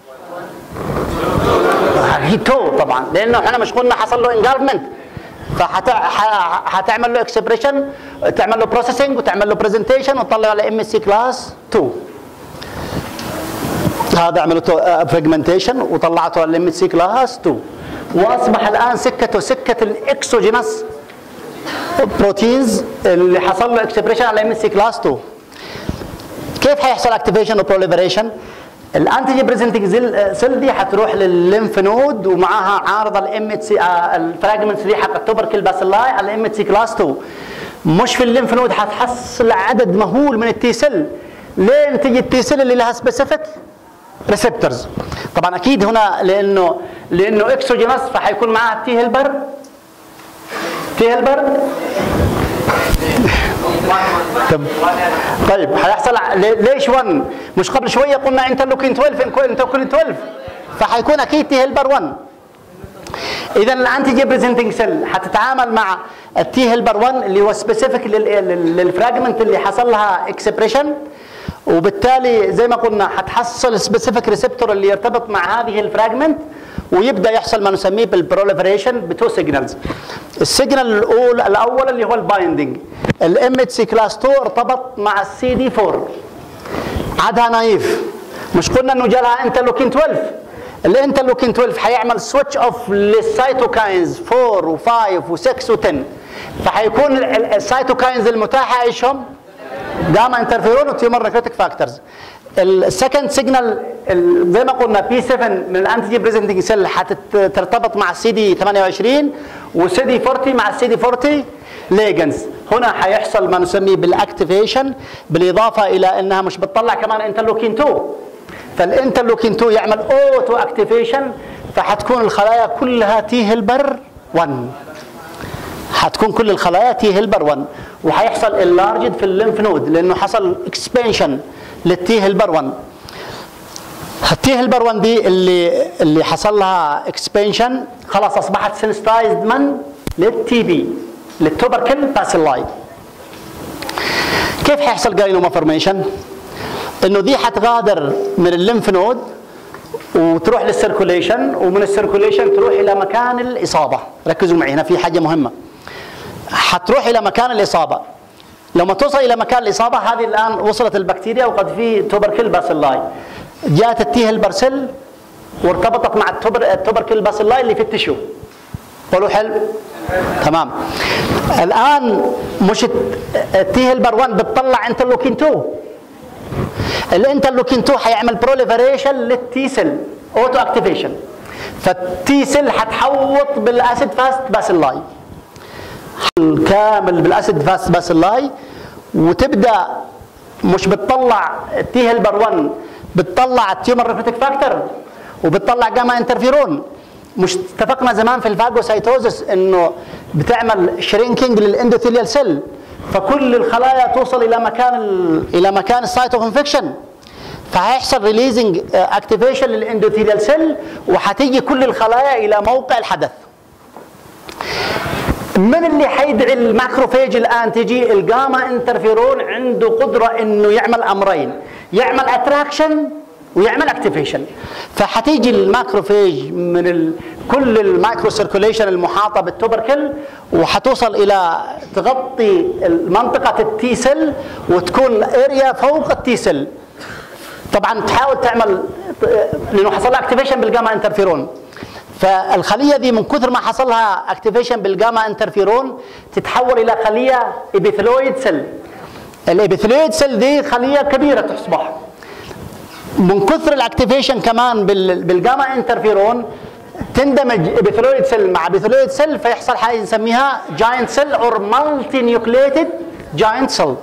هي تو طبعا لانه احنا مش قلنا حصل له انجلفمنت فحتعمل له اكسبريشن تعمل له بروسيسنج وتعمل له برزنتيشن وتطلع على ام سي كلاس 2 هذا عملته فراجمنتيشن وطلعته على الام سي كلاس 2 واصبح الان سكته سكه الاكسوجينس بروتينز اللي حصل له اكسبريشن على ام سي كلاس 2 كيف حيحصل اكتيفيشن وبروليفريشن الانتيجي بريزنتنج سيل دي حتروح للليمف نود ومعاها عارضه الام اتش سي الفراجمنتس دي حق التوبركل باسلاي على الام اتش سي كلاس 2 مش في الليمف نود حتحصل عدد مهول من التي سيل لين تجي التي سيل اللي لها سبيسيفيك ريسبتورز طبعا اكيد هنا لانه لانه اكسوجينس فحيكون معاها تي هيلبر تي هيلبر طيب هيحصل ليش 1 مش قبل شويه قلنا انترلوكين 12 انترلوكين 12 فحيكون اكيد تي هيلبر 1 اذا الانتيجي بريزنتنج سيل حتتعامل مع التي هيلبر 1 اللي هو سبيسيفيك للفراجمنت اللي حصل لها اكسبريشن وبالتالي زي ما قلنا حتحصل سبيسيفيك ريسبتور اللي يرتبط مع هذه الفراجمنت ويبدا يحصل ما نسميه بالبروليفريشن بتو سيجنالز السيجنال الاول الاول اللي هو البايندنج الام اتش سي كلاس 2 ارتبط مع السي دي 4 عادها نايف مش قلنا انه جالها انترلوكين 12 الانترلوكين 12 حيعمل سويتش اوف للسيتوكاينز 4 و5 و6 و10 فحيكون السيتوكاينز المتاحه ايش هم؟ جاما انترفيرون وتيومر نكريتك فاكتورز السكند سيجنال زي ما قلنا بي 7 من الانتيجي بريزنتنج سيل حترتبط مع السي دي 28 والسي دي 40 مع السي دي 40 ليجنز هنا حيحصل ما نسميه بالاكتيفيشن بالاضافه الى انها مش بتطلع كمان انترلوكين 2 فالانترلوكين 2 يعمل اوتو اكتيفيشن فحتكون الخلايا كلها تي هيلبر 1 حتكون كل الخلايا تي هيلبر 1 وحيحصل اللارجد في الليمف نود لانه حصل اكسبانشن للتي هيلبر 1 التي هيلبر 1 دي اللي اللي حصل لها اكسبانشن خلاص اصبحت سنستايزد من للتي بي للتوبركل باسيلاي كيف حيحصل جاينوما فورميشن؟ انه دي حتغادر من الليمف نود وتروح للسيركوليشن ومن السيركوليشن تروح الى مكان الاصابه ركزوا معي هنا في حاجه مهمه حتروح الى مكان الاصابه لما توصل الى مكان الاصابه هذه الان وصلت البكتيريا وقد في توبركل باسيلاي جاءت التي هيلبرسل وارتبطت مع التوبر التوبركل باسيلاي اللي في التشو قولوا حلو تمام الان مش التي هيلبر 1 بتطلع انترلوكين 2 الانترلوكين 2 حيعمل بروليفريشن للتي سيل اوتو اكتيفيشن فالتي سيل حتحوط بالاسيد فاست باسيلاي كامل بالاسيد فاست باسلاي وتبدا مش بتطلع تي هيلبر 1 بتطلع التيومر ريفلكتيك فاكتور وبتطلع جاما انترفيرون مش اتفقنا زمان في الفاجوسايتوزس انه بتعمل شرينكينج للاندوثيليال سيل فكل الخلايا توصل الى مكان ال الى مكان السايت اوف انفكشن فهيحصل ريليزنج اكتيفيشن للاندوثيليال سيل وهتيجي كل الخلايا الى موقع الحدث من اللي حيدعي الماكروفيج الان تجي الجاما انترفيرون عنده قدره انه يعمل امرين يعمل اتراكشن ويعمل اكتيفيشن فحتيجي الماكروفيج من ال... كل المايكرو سيركوليشن المحاطه بالتوبركل وحتوصل الى تغطي منطقه التي سيل وتكون اريا فوق التي سيل طبعا تحاول تعمل لانه حصل لها اكتيفيشن بالجاما انترفيرون فالخليه دي من كثر ما حصل لها اكتيفيشن بالجاما انترفيرون تتحول الى خليه ابيثلويد سيل الابيثلويد سيل دي خليه كبيره تصبح من كثر الاكتيفيشن كمان بالجاما انترفيرون تندمج ابيثلويد سيل مع ابيثلويد سيل فيحصل حاجه نسميها جاينت سيل اور مالتي نيوكليتد جاينت سيل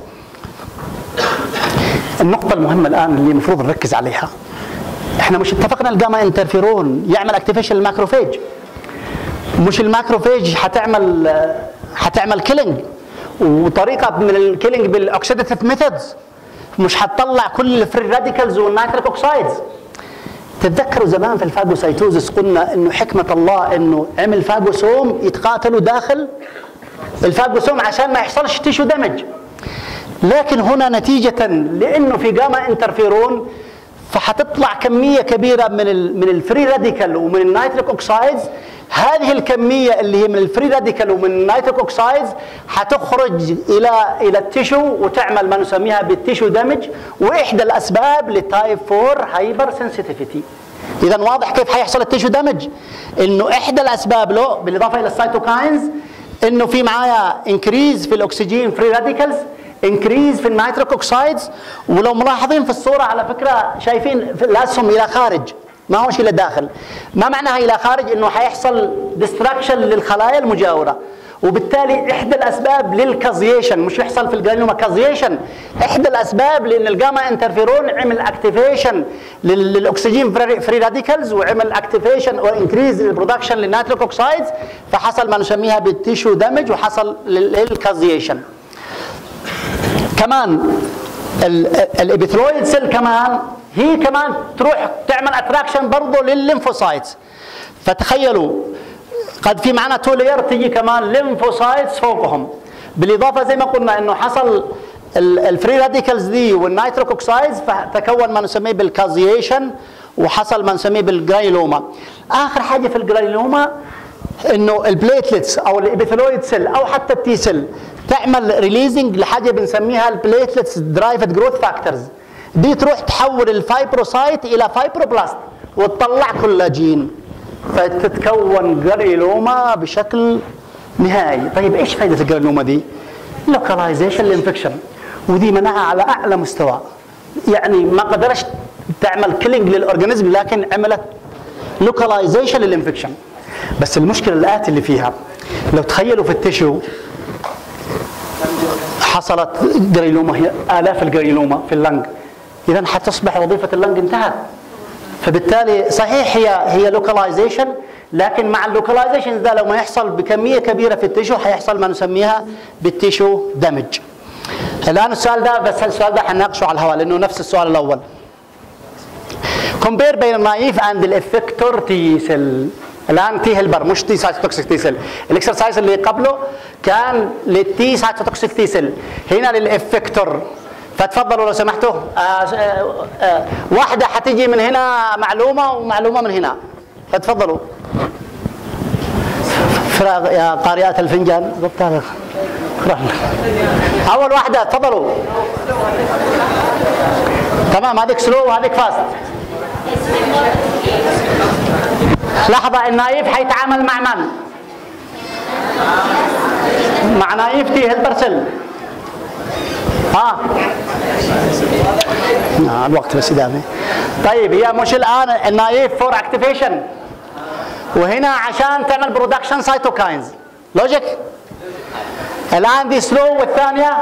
النقطة المهمة الآن اللي المفروض نركز عليها احنا مش اتفقنا الجاما انترفيرون يعمل اكتيفيشن للماكروفيج مش الماكروفيج حتعمل حتعمل كيلينج وطريقة من الكيلينج بالاوكسيديتيف ميثودز مش هتطلع كل الفري راديكالز والنيتريك اوكسايدز تتذكروا زمان في الفاجوسايتوزس قلنا انه حكمه الله انه عمل فاجوسوم يتقاتلوا داخل الفاجوسوم عشان ما يحصلش تيشو دمج لكن هنا نتيجه لانه في جاما انترفيرون فحتطلع كميه كبيره من ال من الفري راديكال ومن النيتريك اوكسايدز هذه الكميه اللي هي من الفري راديكال ومن النيتريك اوكسايدز حتخرج الى الى التيشو وتعمل ما نسميها بالتيشو دمج واحدى الاسباب لتايب 4 هايبر سنسيتيفيتي اذا واضح كيف حيحصل التيشو دمج انه احدى الاسباب له بالاضافه الى السيتوكاينز انه في معايا انكريز في الاكسجين فري راديكالز انكريز في النيتريك اوكسايدز ولو ملاحظين في الصوره على فكره شايفين الاسهم الى خارج ما هو شيء لداخل ما معناها الى خارج انه حيحصل ديستراكشن للخلايا المجاوره وبالتالي احدى الاسباب للكازيشن مش يحصل في الجرانيوما كازيشن احدى الاسباب لان الجاما انترفيرون عمل اكتيفيشن للاكسجين فري راديكالز وعمل اكتيفيشن او انكريز للبرودكشن للنيتريك اوكسايدز فحصل ما نسميها بالتيشو دامج وحصل للكازيشن كمان الابيثرويد سيل كمان هي كمان تروح تعمل اتراكشن برضه للليمفوسايتس فتخيلوا قد في معنا تو لير تيجي كمان ليمفوسايتس فوقهم بالاضافه زي ما قلنا انه حصل الفري راديكالز دي والنيتروك اوكسايدز فتكون ما نسميه بالكازيشن وحصل ما نسميه بالجرايلوما اخر حاجه في الجرايلوما انه البليتلتس او الابيثلويد سيل او حتى التي سيل تعمل ريليزنج لحاجه بنسميها البليتلتس درايفد جروث فاكتورز دي تروح تحول الفايبروسايت الى فايبروبلاست وتطلع كولاجين فتتكون جرانيلوما بشكل نهائي طيب ايش فائده الجرانيلوما دي لوكاليزيشن للانفكشن ودي مناعه على اعلى مستوى يعني ما قدرش تعمل كيلينج للاورجانيزم لكن عملت لوكاليزيشن للانفكشن بس المشكله الاتي اللي فيها لو تخيلوا في التشو حصلت جريلوما هي الاف الجريلوما في اللنج اذا حتصبح وظيفه اللنج انتهت فبالتالي صحيح هي هي لوكاليزيشن لكن مع اللوكاليزيشن ده لو ما يحصل بكميه كبيره في التيشو حيحصل ما نسميها بالتيشو دمج الان السؤال ده بس السؤال ده حنناقشه على الهواء لانه نفس السؤال الاول كومبير بين النايف اند الافكتور تي سيل الان تي هيلبر مش تي سايتوتوكسيك تي سيل الاكسرسايز اللي قبله كان للتي سايتوتوكسيك تي سيل هنا للافكتور فتفضلوا لو سمحتوا آه آه آه واحده حتيجي من هنا معلومه ومعلومه من هنا فتفضلوا فراغ يا قارئات الفنجان ضبط هذا اول واحده تفضلوا تمام هذيك سلو وهذيك فاست لحظة النايف حيتعامل مع من؟ مع نايف تي هيلبرسل ها آه الوقت بس دامي طيب هي مش الان النايف فور اكتيفيشن وهنا عشان تعمل برودكشن سايتوكاينز لوجيك الان دي سلو والثانيه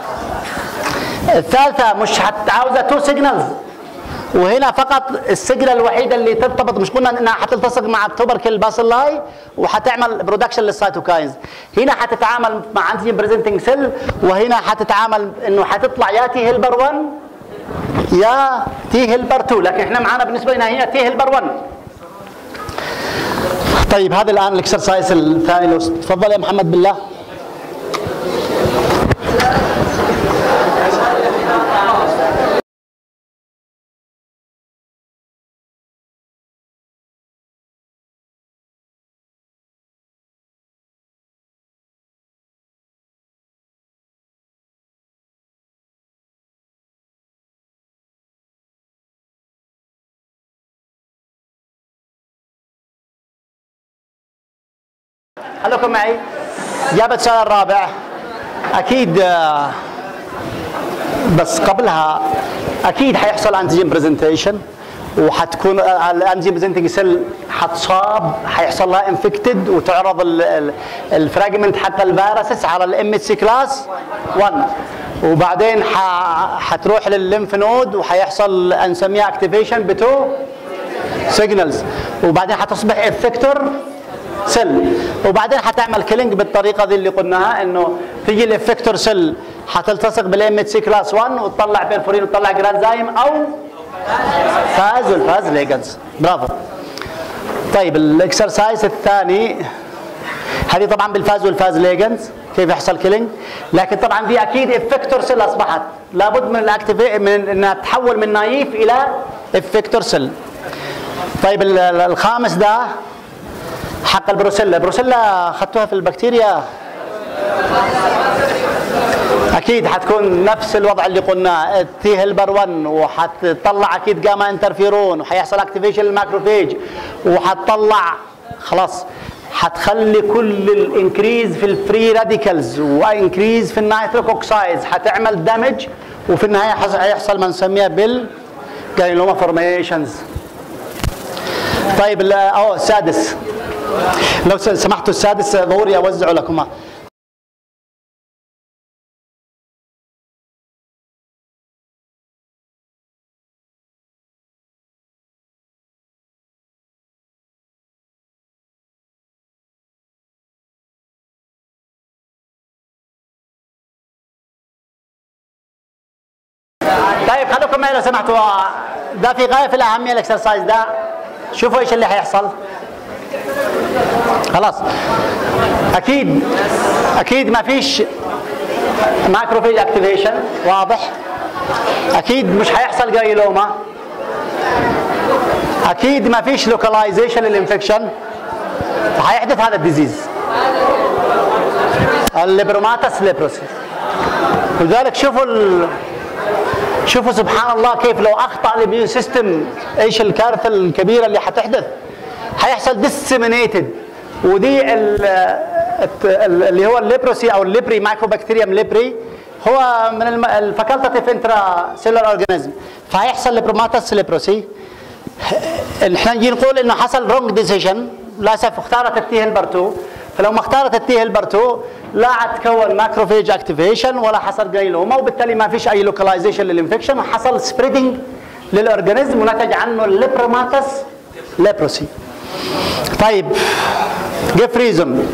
الثالثه مش عاوزه تو سيجنالز وهنا فقط السجله الوحيده اللي ترتبط مش قلنا انها حتلتصق مع التوبركل باسيلاي وحتعمل برودكشن للسيتوكاينز هنا حتتعامل مع انتيجين بريزنتنج سيل وهنا حتتعامل انه حتطلع يا تي هيلبر 1 يا تي هيلبر 2 لكن احنا معانا بالنسبه لنا هنا تي هيلبر 1 طيب هذا الان الاكسرسايز الثاني لو تفضل يا محمد بالله خليكم معي جابت السؤال الرابع اكيد آه، بس قبلها اكيد حيحصل انتيجين برزنتيشن وحتكون الانتيجين برزنتنج سيل حتصاب حيحصل لها انفكتد وتعرض الفراجمنت حق الفيروسس على الام سي كلاس 1 وبعدين ح- حتروح للليمف نود وحيحصل نسميها اكتيفيشن بتو سيجنالز وبعدين حتصبح افكتور سيل وبعدين حتعمل كيلينج بالطريقه دي اللي قلناها انه تيجي الافكتور سيل حتلتصق بالام سي كلاس 1 وتطلع بيرفورين وتطلع جرانزايم او فاز والفاز ليجنز برافو طيب الاكسرسايز الثاني هذه طبعا بالفاز والفاز ليجنز كيف يحصل كيلينج لكن طبعا في اكيد افكتور سيل اصبحت لابد من الاكتيفي من انها تحول من نايف الى افكتور سيل طيب ال- ال- الخامس ده حق البروسيلا البروسيلا اخذتوها في البكتيريا اكيد حتكون نفس الوضع اللي قلناه التي هيلبر 1 وحتطلع اكيد جاما انترفيرون وحيحصل اكتيفيشن للماكروفيج وحتطلع خلاص حتخلي كل الانكريز في الفري راديكالز وانكريز في النيتروك اوكسايدز حتعمل دامج وفي النهايه حص- حيحصل ما نسميها بال جايلوما فورميشنز طيب ال- اه السادس لو س- سمحتوا السادس ضروري اوزعه لكم طيب خلوكم معي لو سمحتوا ده في غايه في الاهميه الاكسرسايز ده شوفوا ايش اللي حيحصل خلاص اكيد اكيد ما فيش ماكروفيج اكتيفيشن واضح اكيد مش حيحصل جايلوما اكيد ما فيش لوكاليزيشن للانفكشن فحيحدث هذا الديزيز الليبروماتس ليبروسي ولذلك شوفوا ال... شوفوا سبحان الله كيف لو اخطا الاميون سيستم ايش الكارثه الكبيره اللي حتحدث حيحصل ديسيمينيتد ودي ال ال اللي هو الليبروسي او الليبري مايكروبكتيريوم ليبري هو من الفاكولتاتيف انترا سيلر اورجانيزم فهيحصل ليبروماتس ليبروسي احنا نجي نقول انه حصل رونج ديسيجن للاسف اختارت التي هيلبر 2 فلو ما اختارت التي هيلبر 2 لا عاد تكون ماكروفيج اكتيفيشن ولا حصل جايلوما وبالتالي ما فيش اي لوكاليزيشن للانفكشن وحصل سبريدنج للاورجانيزم ونتج عنه الليبروماتس ليبروسي طيب جيف ريزون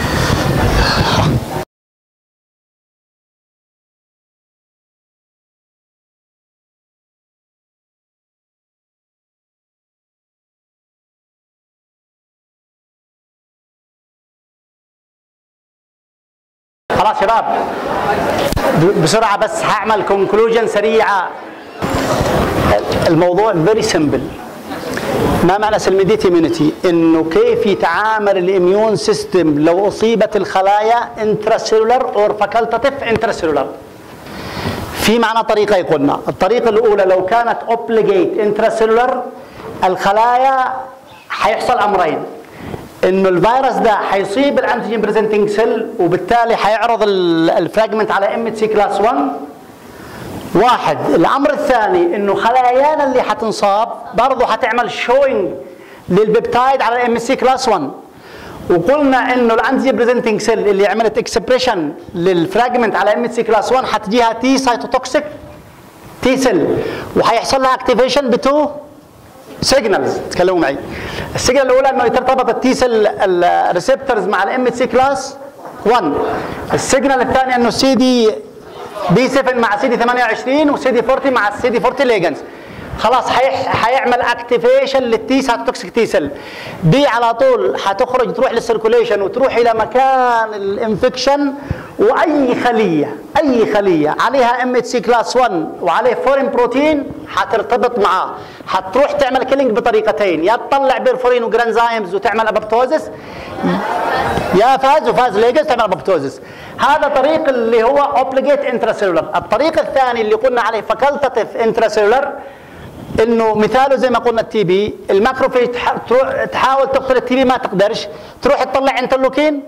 خلاص شباب ب- بسرعه بس هعمل كونكلوجن سريعه الموضوع فيري سمبل ما معنى سلميديتي immunity انه كيف يتعامل الاميون سيستم لو اصيبت الخلايا انتراسيلولر اور فاكولتاتيف انتراسيلولر في معنا طريقه قلنا الطريقه الاولى لو كانت اوبليجيت انتراسيلولر الخلايا حيحصل امرين انه الفيروس ده حيصيب الانتيجين بريزنتنج سيل وبالتالي حيعرض ال- الفراجمنت على ام سي كلاس 1 واحد الامر الثاني انه خلايانا اللي حتنصاب برضه حتعمل شوينج للبيبتايد على الام سي كلاس 1 وقلنا انه الانتي بريزنتنج سيل اللي عملت اكسبريشن للفراجمنت على ام سي كلاس 1 حتجيها تي سايتوتوكسيك تي سيل وحيحصل لها اكتيفيشن بتو سيجنالز تكلموا معي السيجنال الاولى انه يترتبط التي سيل الريسبتورز مع الام سي كلاس 1 السيجنال الثاني انه السي دي بي 7 مع سي دي 28 وسي دي 40 مع السي دي 40 ليجنز خلاص حيح حيعمل اكتيفيشن للتي سايتوكسيك تي سيل دي على طول حتخرج تروح للسيركوليشن وتروح الى مكان الانفكشن واي خليه اي خليه عليها ام اتش سي كلاس 1 وعليه فورين بروتين حترتبط معاه حتروح تعمل كيلينج بطريقتين يا تطلع بيرفورين وجرانزايمز وتعمل ابوبتوزس يا فاز وفاز ليجز تعمل ابوبتوزس هذا طريق اللي هو اوبليجيت انتراسيلولر الطريق الثاني اللي قلنا عليه فاكولتاتيف انتراسيلولر انه مثاله زي ما قلنا التي بي الماكروفيج تحاول تقتل التي بي ما تقدرش تروح تطلع انترلوكين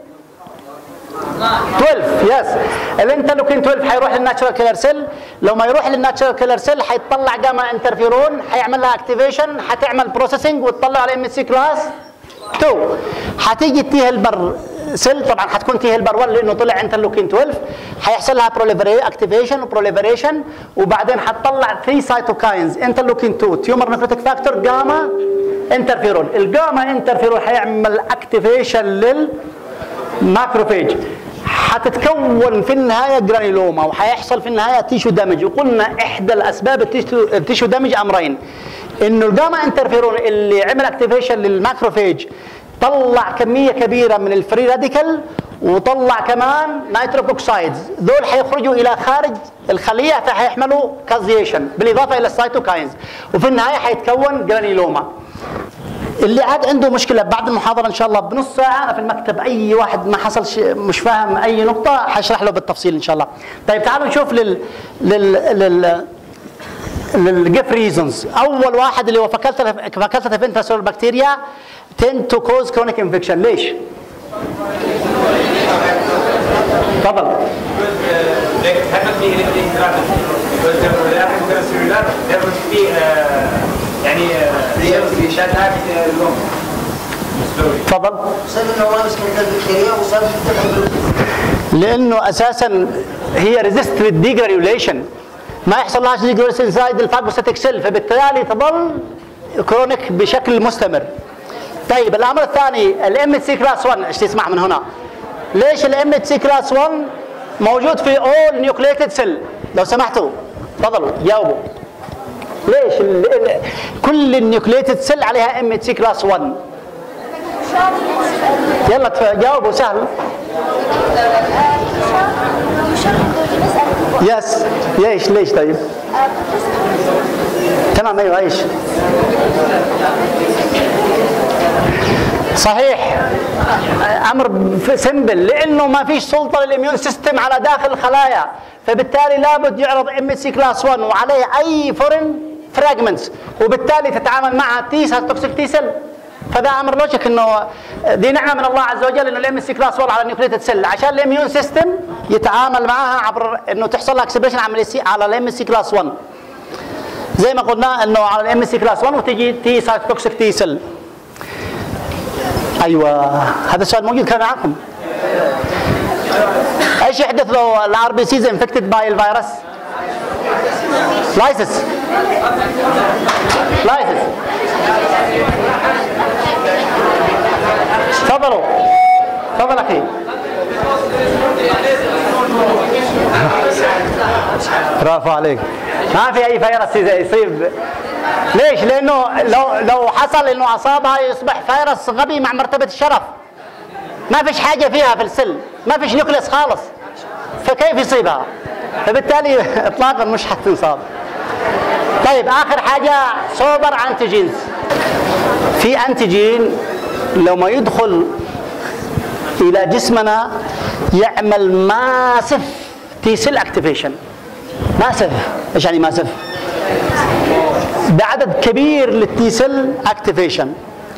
12 يس الانترلوكين 12 حيروح للناتشرال كيلر سيل لو ما يروح للناتشرال كيلر سيل حيطلع جاما انترفيرون حيعمل لها اكتيفيشن حتعمل بروسيسنج وتطلع على ام سي كلاس 2 حتيجي تي هيلبر سيل طبعا حتكون تي هيلبر 1 لانه طلع انترلوكين 12 حيحصل لها بروليفري اكتيفيشن وبروليفريشن وبعدين حتطلع 3 سايتوكاينز انترلوكين 2 تيومر نفرتك فاكتور جاما انترفيرون الجاما انترفيرون حيعمل اكتيفيشن لل ماكروفيج حتتكون في النهايه جرانيلوما وحيحصل في النهايه تيشو دامج وقلنا احدى الاسباب التيشو, التيشو دامج امرين انه الجاما انترفيرون اللي عمل اكتيفيشن للماكروفيج طلع كميه كبيره من الفري راديكال وطلع كمان نيتروك اوكسايدز دول حيخرجوا الى خارج الخليه فحيحملوا كازيشن بالاضافه الى السيتوكاينز وفي النهايه حيتكون جرانيلوما اللي عاد عنده مشكله بعد المحاضره ان شاء الله بنص ساعه انا في المكتب اي واحد ما حصل شيء مش فاهم اي نقطه حشرح له بالتفصيل ان شاء الله طيب تعالوا نشوف لل لل لل للجيف ريزونز اول واحد اللي هو فاكولتاتيف انترسولار بكتيريا tend to cause chronic infection ليش؟ تفضل Like it happens to be anything interactive because there there are intracellular there must be uh, يعني uh, في شاتات اللون تفضل صار انه ما مسكين البكتيريا وصار لانه اساسا هي ريزيست للديجرانيوليشن ما يحصل لهاش ديجرانيوليشن زايد الفاجوسيتك سيل فبالتالي تظل كرونيك بشكل مستمر طيب الامر الثاني الام سي كلاس 1 ايش تسمع من هنا ليش الام سي كلاس 1 موجود في اول نيوكليتد سيل لو سمحتوا تفضلوا جاوبوا ليش ال ال كل النيوكليتد سيل عليها ام سي كلاس 1 يلا تف- جاوبوا سهل يس ليش ليش طيب تمام ايوه ايش صحيح امر سمبل لانه ما فيش سلطه للاميون سيستم على داخل الخلايا فبالتالي لابد يعرض ام سي كلاس 1 وعليه اي فورن فراجمنتس وبالتالي تتعامل معها تي توكسيك تي سيل فده امر لوجيك انه دي نعمه من الله عز وجل انه الام سي كلاس 1 على النيوكليتد سيل عشان الاميون سيستم يتعامل معها عبر انه تحصل لها اكسبريشن على السي على الام سي كلاس 1 زي ما قلنا انه على الام سي كلاس 1 وتجي تي توكسيك تي سيل ايوه هذا السؤال موجود كان معكم ايش يحدث لو الار بي سيز انفكتد باي الفيروس لايسس لايسس تفضلوا تفضل اخي برافو عليك ما في اي فيروس يصيب ليش؟ لانه لو لو حصل انه اصابها يصبح فيروس غبي مع مرتبه الشرف ما فيش حاجه فيها في السل ما فيش نيوكليس خالص فكيف يصيبها؟ فبالتالي اطلاقا مش حتنصاب طيب اخر حاجه سوبر انتيجينز في انتيجين لو ما يدخل الى جسمنا يعمل ماسف تي سيل اكتيفيشن ماسف ايش يعني ماسف؟ بعدد كبير للتي سيل اكتيفيشن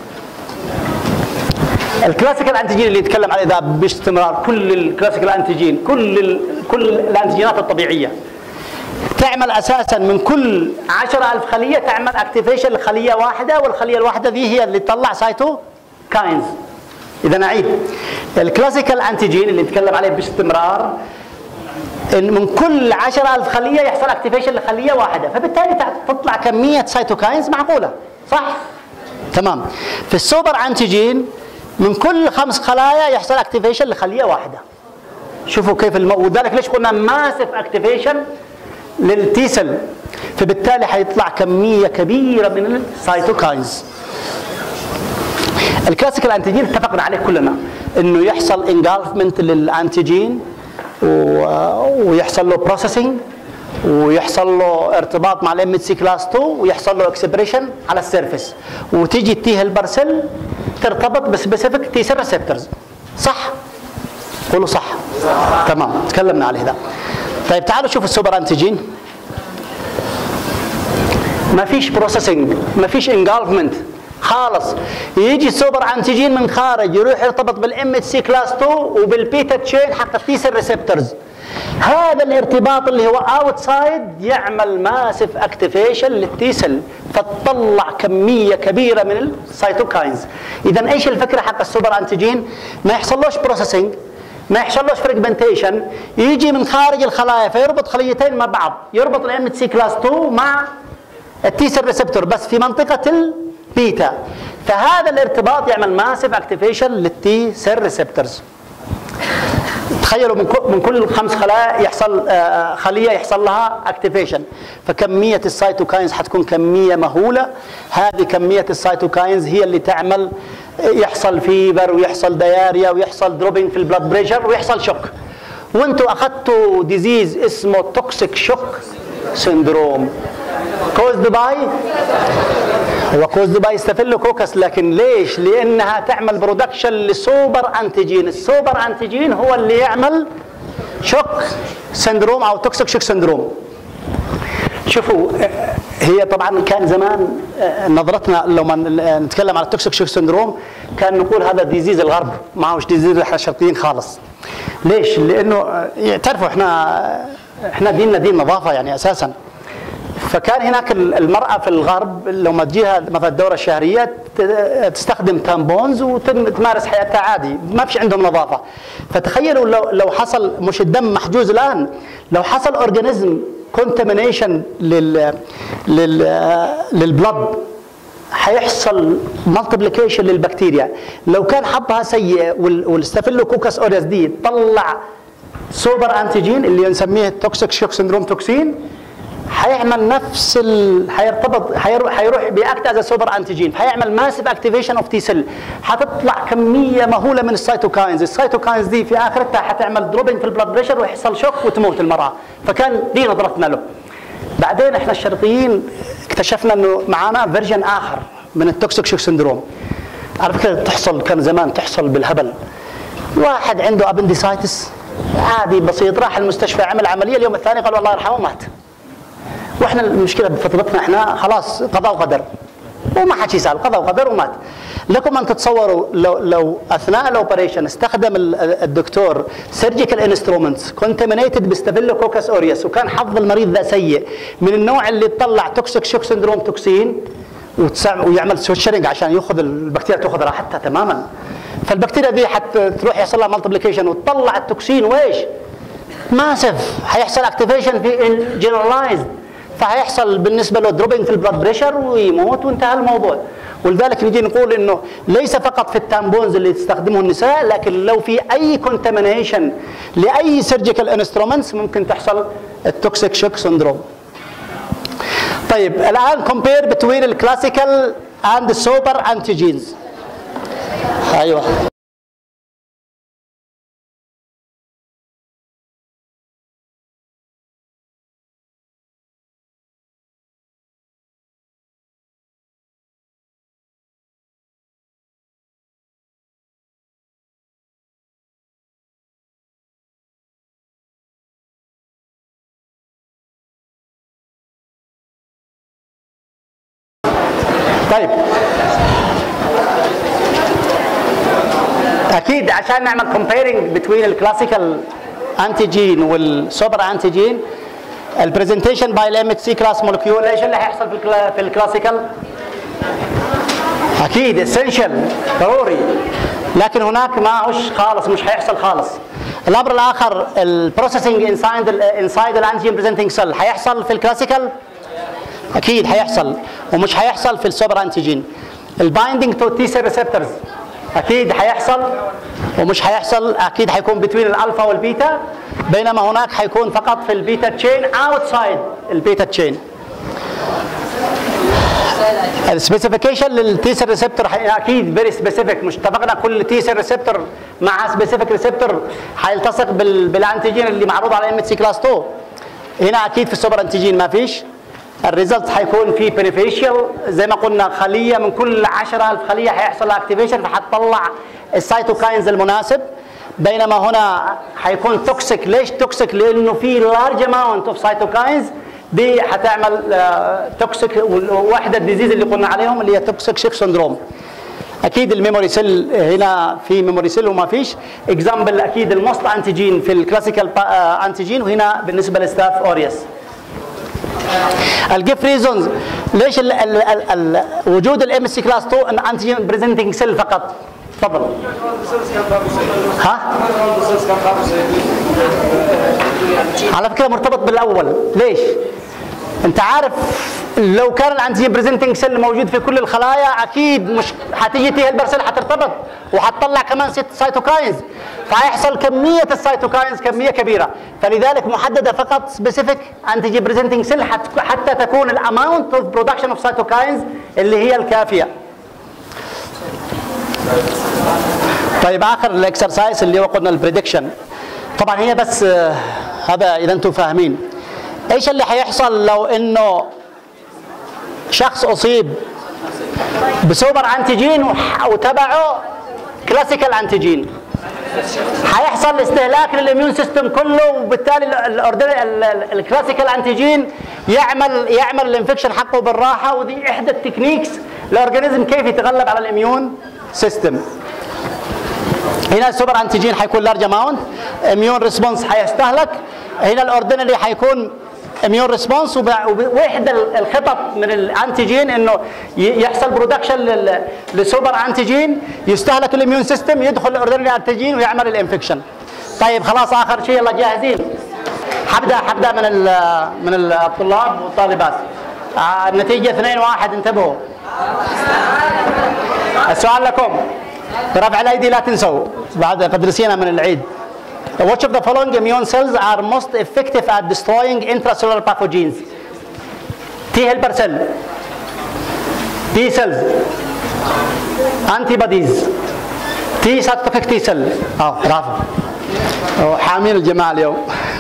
الكلاسيكال انتيجين اللي يتكلم عليه ده باستمرار كل الكلاسيكال انتيجين كل ال كل الانتيجينات الطبيعيه تعمل اساسا من كل 10000 خليه تعمل اكتيفيشن لخليه واحده والخليه الواحده دي هي اللي تطلع سايتو كاينز اذا اعيد الكلاسيكال انتيجين اللي نتكلم عليه باستمرار إن من كل 10000 خليه يحصل اكتيفيشن لخليه واحده فبالتالي تطلع كميه سيتوكاينز معقوله صح تمام في السوبر انتيجين من كل خمس خلايا يحصل اكتيفيشن لخليه واحده شوفوا كيف المو... وذلك ليش قلنا ماسف اكتيفيشن للتي سيل فبالتالي حيطلع كميه كبيره من السيتوكاينز الكلاسيكال انتيجين اتفقنا عليه كلنا انه يحصل انجلفمنت للانتيجين ويحصل له بروسيسنج ويحصل له ارتباط مع الام سي كلاس 2 ويحصل له اكسبريشن على السيرفيس وتيجي التي هيلبر سيل ترتبط بسبيسيفيك تي سيل ريسبتورز صح؟ قولوا صح تمام تكلمنا عليه ده طيب تعالوا شوفوا السوبر انتيجين ما فيش بروسيسنج ما فيش انجلفمنت خالص يجي السوبر انتيجين من خارج يروح يرتبط بالام اتش سي كلاس 2 وبالبيتا تشين حق التي سيل ريسبتورز هذا الارتباط اللي هو اوتسايد يعمل ماسف اكتيفيشن للتي سيل فتطلع كميه كبيره من السيتوكاينز اذا ايش الفكره حق السوبر انتيجين ما يحصلوش بروسيسنج ما يحصلوش فريجمنتيشن يجي من خارج الخلايا فيربط خليتين مع بعض يربط الام اتش سي كلاس 2 مع التي سيل ريسبتور بس في منطقه البيتا فهذا الارتباط يعمل ماسيف اكتيفيشن للتي سيل ريسبتورز تخيلوا من من كل خمس خلايا يحصل خليه يحصل لها اكتيفيشن فكميه السيتوكاينز حتكون كميه مهوله هذه كميه السيتوكاينز هي اللي تعمل يحصل فيبر ويحصل دياريا ويحصل دروبينج في البلاد بريشر ويحصل شوك وانتم اخذتوا ديزيز اسمه توكسيك شوك سندروم كوزد باي هو كوزد باي ستافيلوكوكس لكن ليش؟ لانها تعمل برودكشن لسوبر انتيجين، السوبر انتيجين هو اللي يعمل شوك سندروم او توكسيك شوك سندروم. شوفوا هي طبعا كان زمان نظرتنا لو ما نتكلم عن التوكسيك شوك سندروم كان نقول هذا ديزيز الغرب ما هوش ديزيز احنا الشرقيين خالص. ليش؟ لانه تعرفوا احنا احنا ديننا دين نظافه يعني اساسا. فكان هناك المرأة في الغرب لو ما تجيها مثلا الدورة الشهرية تستخدم تامبونز وتمارس حياتها عادي ما فيش عندهم نظافة فتخيلوا لو لو حصل مش الدم محجوز الآن لو حصل اورجانيزم كونتامينيشن لل لل للبلد حيحصل مالتيبليكيشن للبكتيريا لو كان حظها سيء والستافيلوكوكس اوريس دي طلع سوبر انتيجين اللي نسميه توكسيك شوك سندروم توكسين حيعمل نفس ال... حيرتبط حيروح حيروح بياكت از سوبر انتيجين حيعمل ماسيف اكتيفيشن اوف تي سيل حتطلع كميه مهوله من السيتوكاينز السيتوكاينز دي في اخرتها حتعمل دروبينج في البلاد بريشر ويحصل شوك وتموت المراه فكان دي نظرتنا له بعدين احنا الشرقيين اكتشفنا انه معانا فيرجن اخر من التوكسيك شوك سندروم على فكره تحصل كان زمان تحصل بالهبل واحد عنده ابنديسايتس عادي بسيط راح المستشفى عمل عمليه اليوم الثاني قالوا الله يرحمه مات واحنا المشكله بفترتنا احنا خلاص قضاء وقدر وما حد يسال قضاء وقدر ومات لكم ان تتصوروا لو لو اثناء الاوبريشن استخدم الدكتور سيرجيكال انسترومنتس كونتامينيتد بستافيلوكوكس اوريوس وكان حظ المريض ذا سيء من النوع اللي تطلع توكسيك شوك سندروم توكسين ويعمل سويتشرنج عشان ياخذ البكتيريا تاخذ راحتها تماما فالبكتيريا دي حتروح يحصل لها مالتيبليكيشن وتطلع التوكسين وايش؟ ماسف حيحصل اكتيفيشن في جنرالايزد فهيحصل بالنسبه له دروبينج في البلاد بريشر ويموت وانتهى الموضوع ولذلك نجي نقول انه ليس فقط في التامبونز اللي تستخدمه النساء لكن لو في اي كونتامينيشن لاي سيرجيكال انسترومنتس ممكن تحصل التوكسيك شوك سندروم طيب الان كومبير بتوين الكلاسيكال اند سوبر انتيجينز ايوه طيب اكيد عشان نعمل كومبيرنج بتوين الكلاسيكال انتيجين والسوبر انتيجين البرزنتيشن باي الام اتش سي كلاس مولكيول ايش اللي هيحصل في الكلا في الكلاسيكال؟ اكيد اسينشال ضروري لكن هناك ما هوش خالص مش هيحصل خالص الامر الاخر البروسيسنج انسايد انسايد الانتيجين بريزنتنج سيل هيحصل في الكلاسيكال اكيد هيحصل ومش هيحصل في السوبر انتيجين البايندينج تو تي سيل ريسبتورز اكيد هيحصل ومش هيحصل اكيد هيكون بين الالفا والبيتا بينما هناك هيكون فقط في البيتا تشين اوتسايد البيتا تشين السبيسيفيكيشن للتي سيل ريسبتور اكيد فيري سبيسيفيك مش اتفقنا كل تي سيل ريسبتور مع سبيسيفيك ريسبتور هيلتصق بال بالانتيجين اللي معروض على ام سي كلاس 2 هنا اكيد في السوبر انتيجين ما فيش الريزلت هيكون في بينيفيشال زي ما قلنا خليه من كل 10000 خليه هيحصل لها اكتيفيشن فهتطلع السيتوكاينز المناسب بينما هنا هيكون توكسيك ليش توكسيك لانه في لارج اماونت اوف سيتوكاينز دي هتعمل توكسيك واحده الديزيز اللي قلنا عليهم اللي هي توكسيك شيك سندروم اكيد الميموري سيل هنا في ميموري سيل وما فيش اكزامبل اكيد الموست انتيجين في الكلاسيكال انتيجين وهنا بالنسبه لستاف اوريوس الجيف ريزونز ليش ال ال ال ال وجود الام سي كلاس 2 انتيجين بريزنتنج سيل فقط تفضل ها على فكره مرتبط بالاول ليش انت عارف لو كان الانتيجين بريزنتنج سيل موجود في كل الخلايا اكيد مش هتيجي تي هيلبر سيل هترتبط وهتطلع كمان ست سيتوكاينز فهيحصل كميه السيتوكاينز كميه كبيره فلذلك محدده فقط سبيسيفيك انتيجين بريزنتنج سيل حتى تكون الاماونت اوف برودكشن اوف سيتوكاينز اللي هي الكافيه طيب اخر الاكسرسايز اللي هو قلنا البريدكشن طبعا هي بس آه، هذا اذا انتم فاهمين ايش اللي هيحصل لو انه شخص اصيب بسوبر انتيجين وح- وتبعه كلاسيكال انتيجين هيحصل استهلاك للاميون سيستم كله وبالتالي ال- الاوردينري ال- ال- الكلاسيكال انتيجين يعمل يعمل الانفكشن حقه بالراحه ودي احدى التكنيكس الاورجانيزم كيف يتغلب على الاميون سيستم هنا السوبر انتيجين حيكون لارج اماونت اميون ريسبونس حيستهلك هنا الاوردينري حيكون اميون ريسبونس واحدى الخطط من الانتيجين انه ي- يحصل برودكشن للسوبر انتيجين يستهلك الاميون سيستم يدخل الاوردينري انتيجين ويعمل الانفكشن طيب خلاص اخر شيء يلا جاهزين حبدا حبدا من ال- من الطلاب والطالبات آه، النتيجه 2 1 انتبهوا السؤال لكم برفع الايدي لا تنسوا بعد قد نسينا من العيد Which of the following immune cells are most effective at destroying intracellular pathogens? T helper cell, T cells, antibodies, T cytotoxic T cell. اه برافو أوه، حامين الجماعة اليوم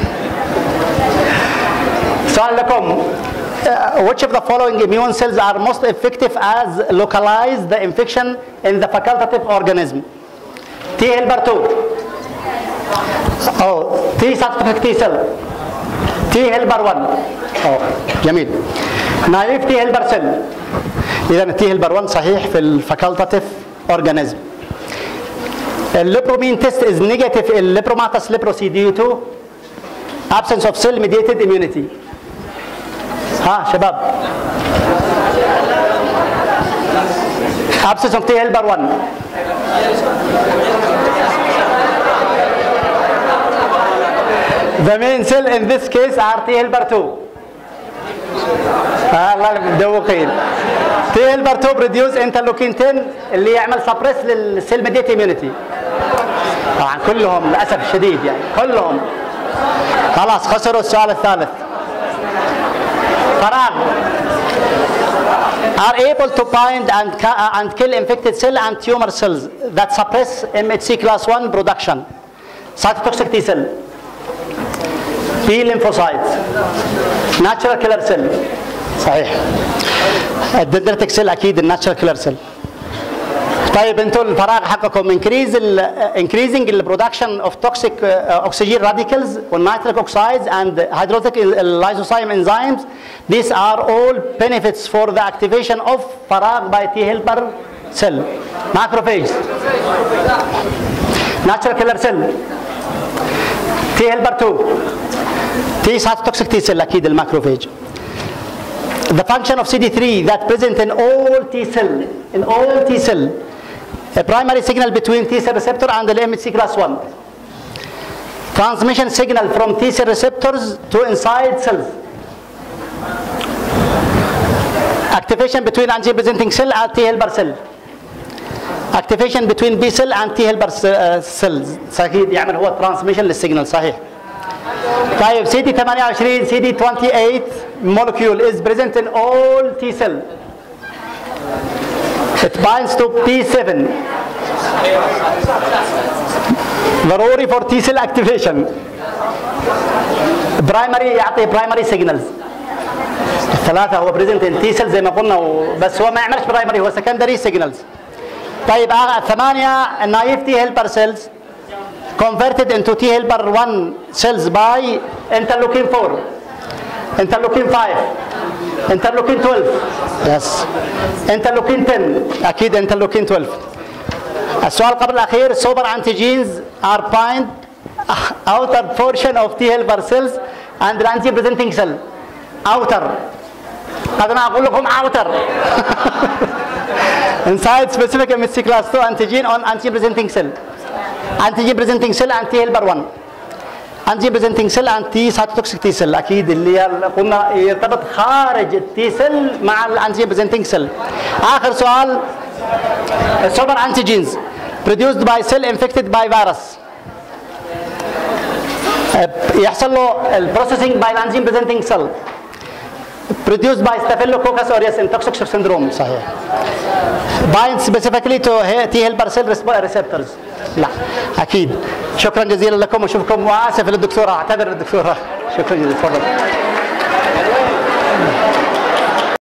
سؤال لكم Uh, which of the following immune cells are most effective as localize the infection in the facultative organism? T helper 2 أو T cytotoxic T cell T helper 1 أو جميل naive T helper cell إذا T helper 1 صحيح في الفاكولتاتيف organism الليبرومين تيست is negative in lepromatous leprosy due to absence of cell mediated immunity ها شباب absence of T helper 1 The main cell in this case are T helper 2 آه الله مدوقين T helper 2 produce interleukin 10 اللي يعمل سبريس للسيل ميديت immunity طبعا كلهم للاسف الشديد يعني كلهم خلاص خسروا السؤال الثالث فراغ are able to bind and, ca- and kill infected cell and tumor cells that suppress MHC class 1 production. Cytotoxic T cell, B lymphocytes, natural killer cell. صحيح. الدندرتك سيل اكيد الناتشرال كيلر سيل. طيب انتوا الفراغ حقكم increase ال increasing the production of toxic uh, oxygen radicals والnitric oxides and hydrolytic lysozyme enzymes these are all benefits for the activation of فراغ by T helper cell macrophage natural killer cell T helper 2 T cytotoxic T cell اكيد الماكروفيج the function of CD3 that present in all T cell in all T cell a primary signal between T cell receptor and the MHC class 1 transmission signal from T cell receptors to inside cells activation between antigen presenting cell and T helper cell activation between B cell and T helper cells صحيح يعمل هو transmission للسيجنال صحيح طيب سي دي 28 سي دي 28 molecule is present in all T cell it binds to T7 ضروري for T cell activation primary يعطي primary signals الثلاثة هو بريزنت ان تي سيل زي ما قلنا بس هو ما يعملش برايمري هو سكندري سيجنالز طيب آه، ثمانية النايف تي هيلبر سيلز converted into T helper 1 cells by interleukin 4 interleukin 5 interleukin 12 yes interleukin 10 اكيد interleukin 12 السؤال قبل الاخير super antigens are bind outer portion of T helper cells and the anti presenting cell outer هذا انا اقول لكم outer inside specific MHC class 2 antigen on anti presenting cell antigen presenting cell anti helper 1 anti presenting cell anti cytotoxic T cell اكيد اللي هي قلنا يرتبط خارج التي سيل مع الانتي بريزنتنج سيل اخر سؤال السوبر antigens produced by cell infected by virus يحصل له البروسيسنج باي الانزيم بريزنتنج سيل produced by staphylococcus aureus in toxic shock syndrome صحيح bind specifically to T helper cell receptors لا اكيد شكرا جزيلا لكم واشوفكم واسف للدكتوره اعتذر للدكتوره شكرا جزيلا تفضل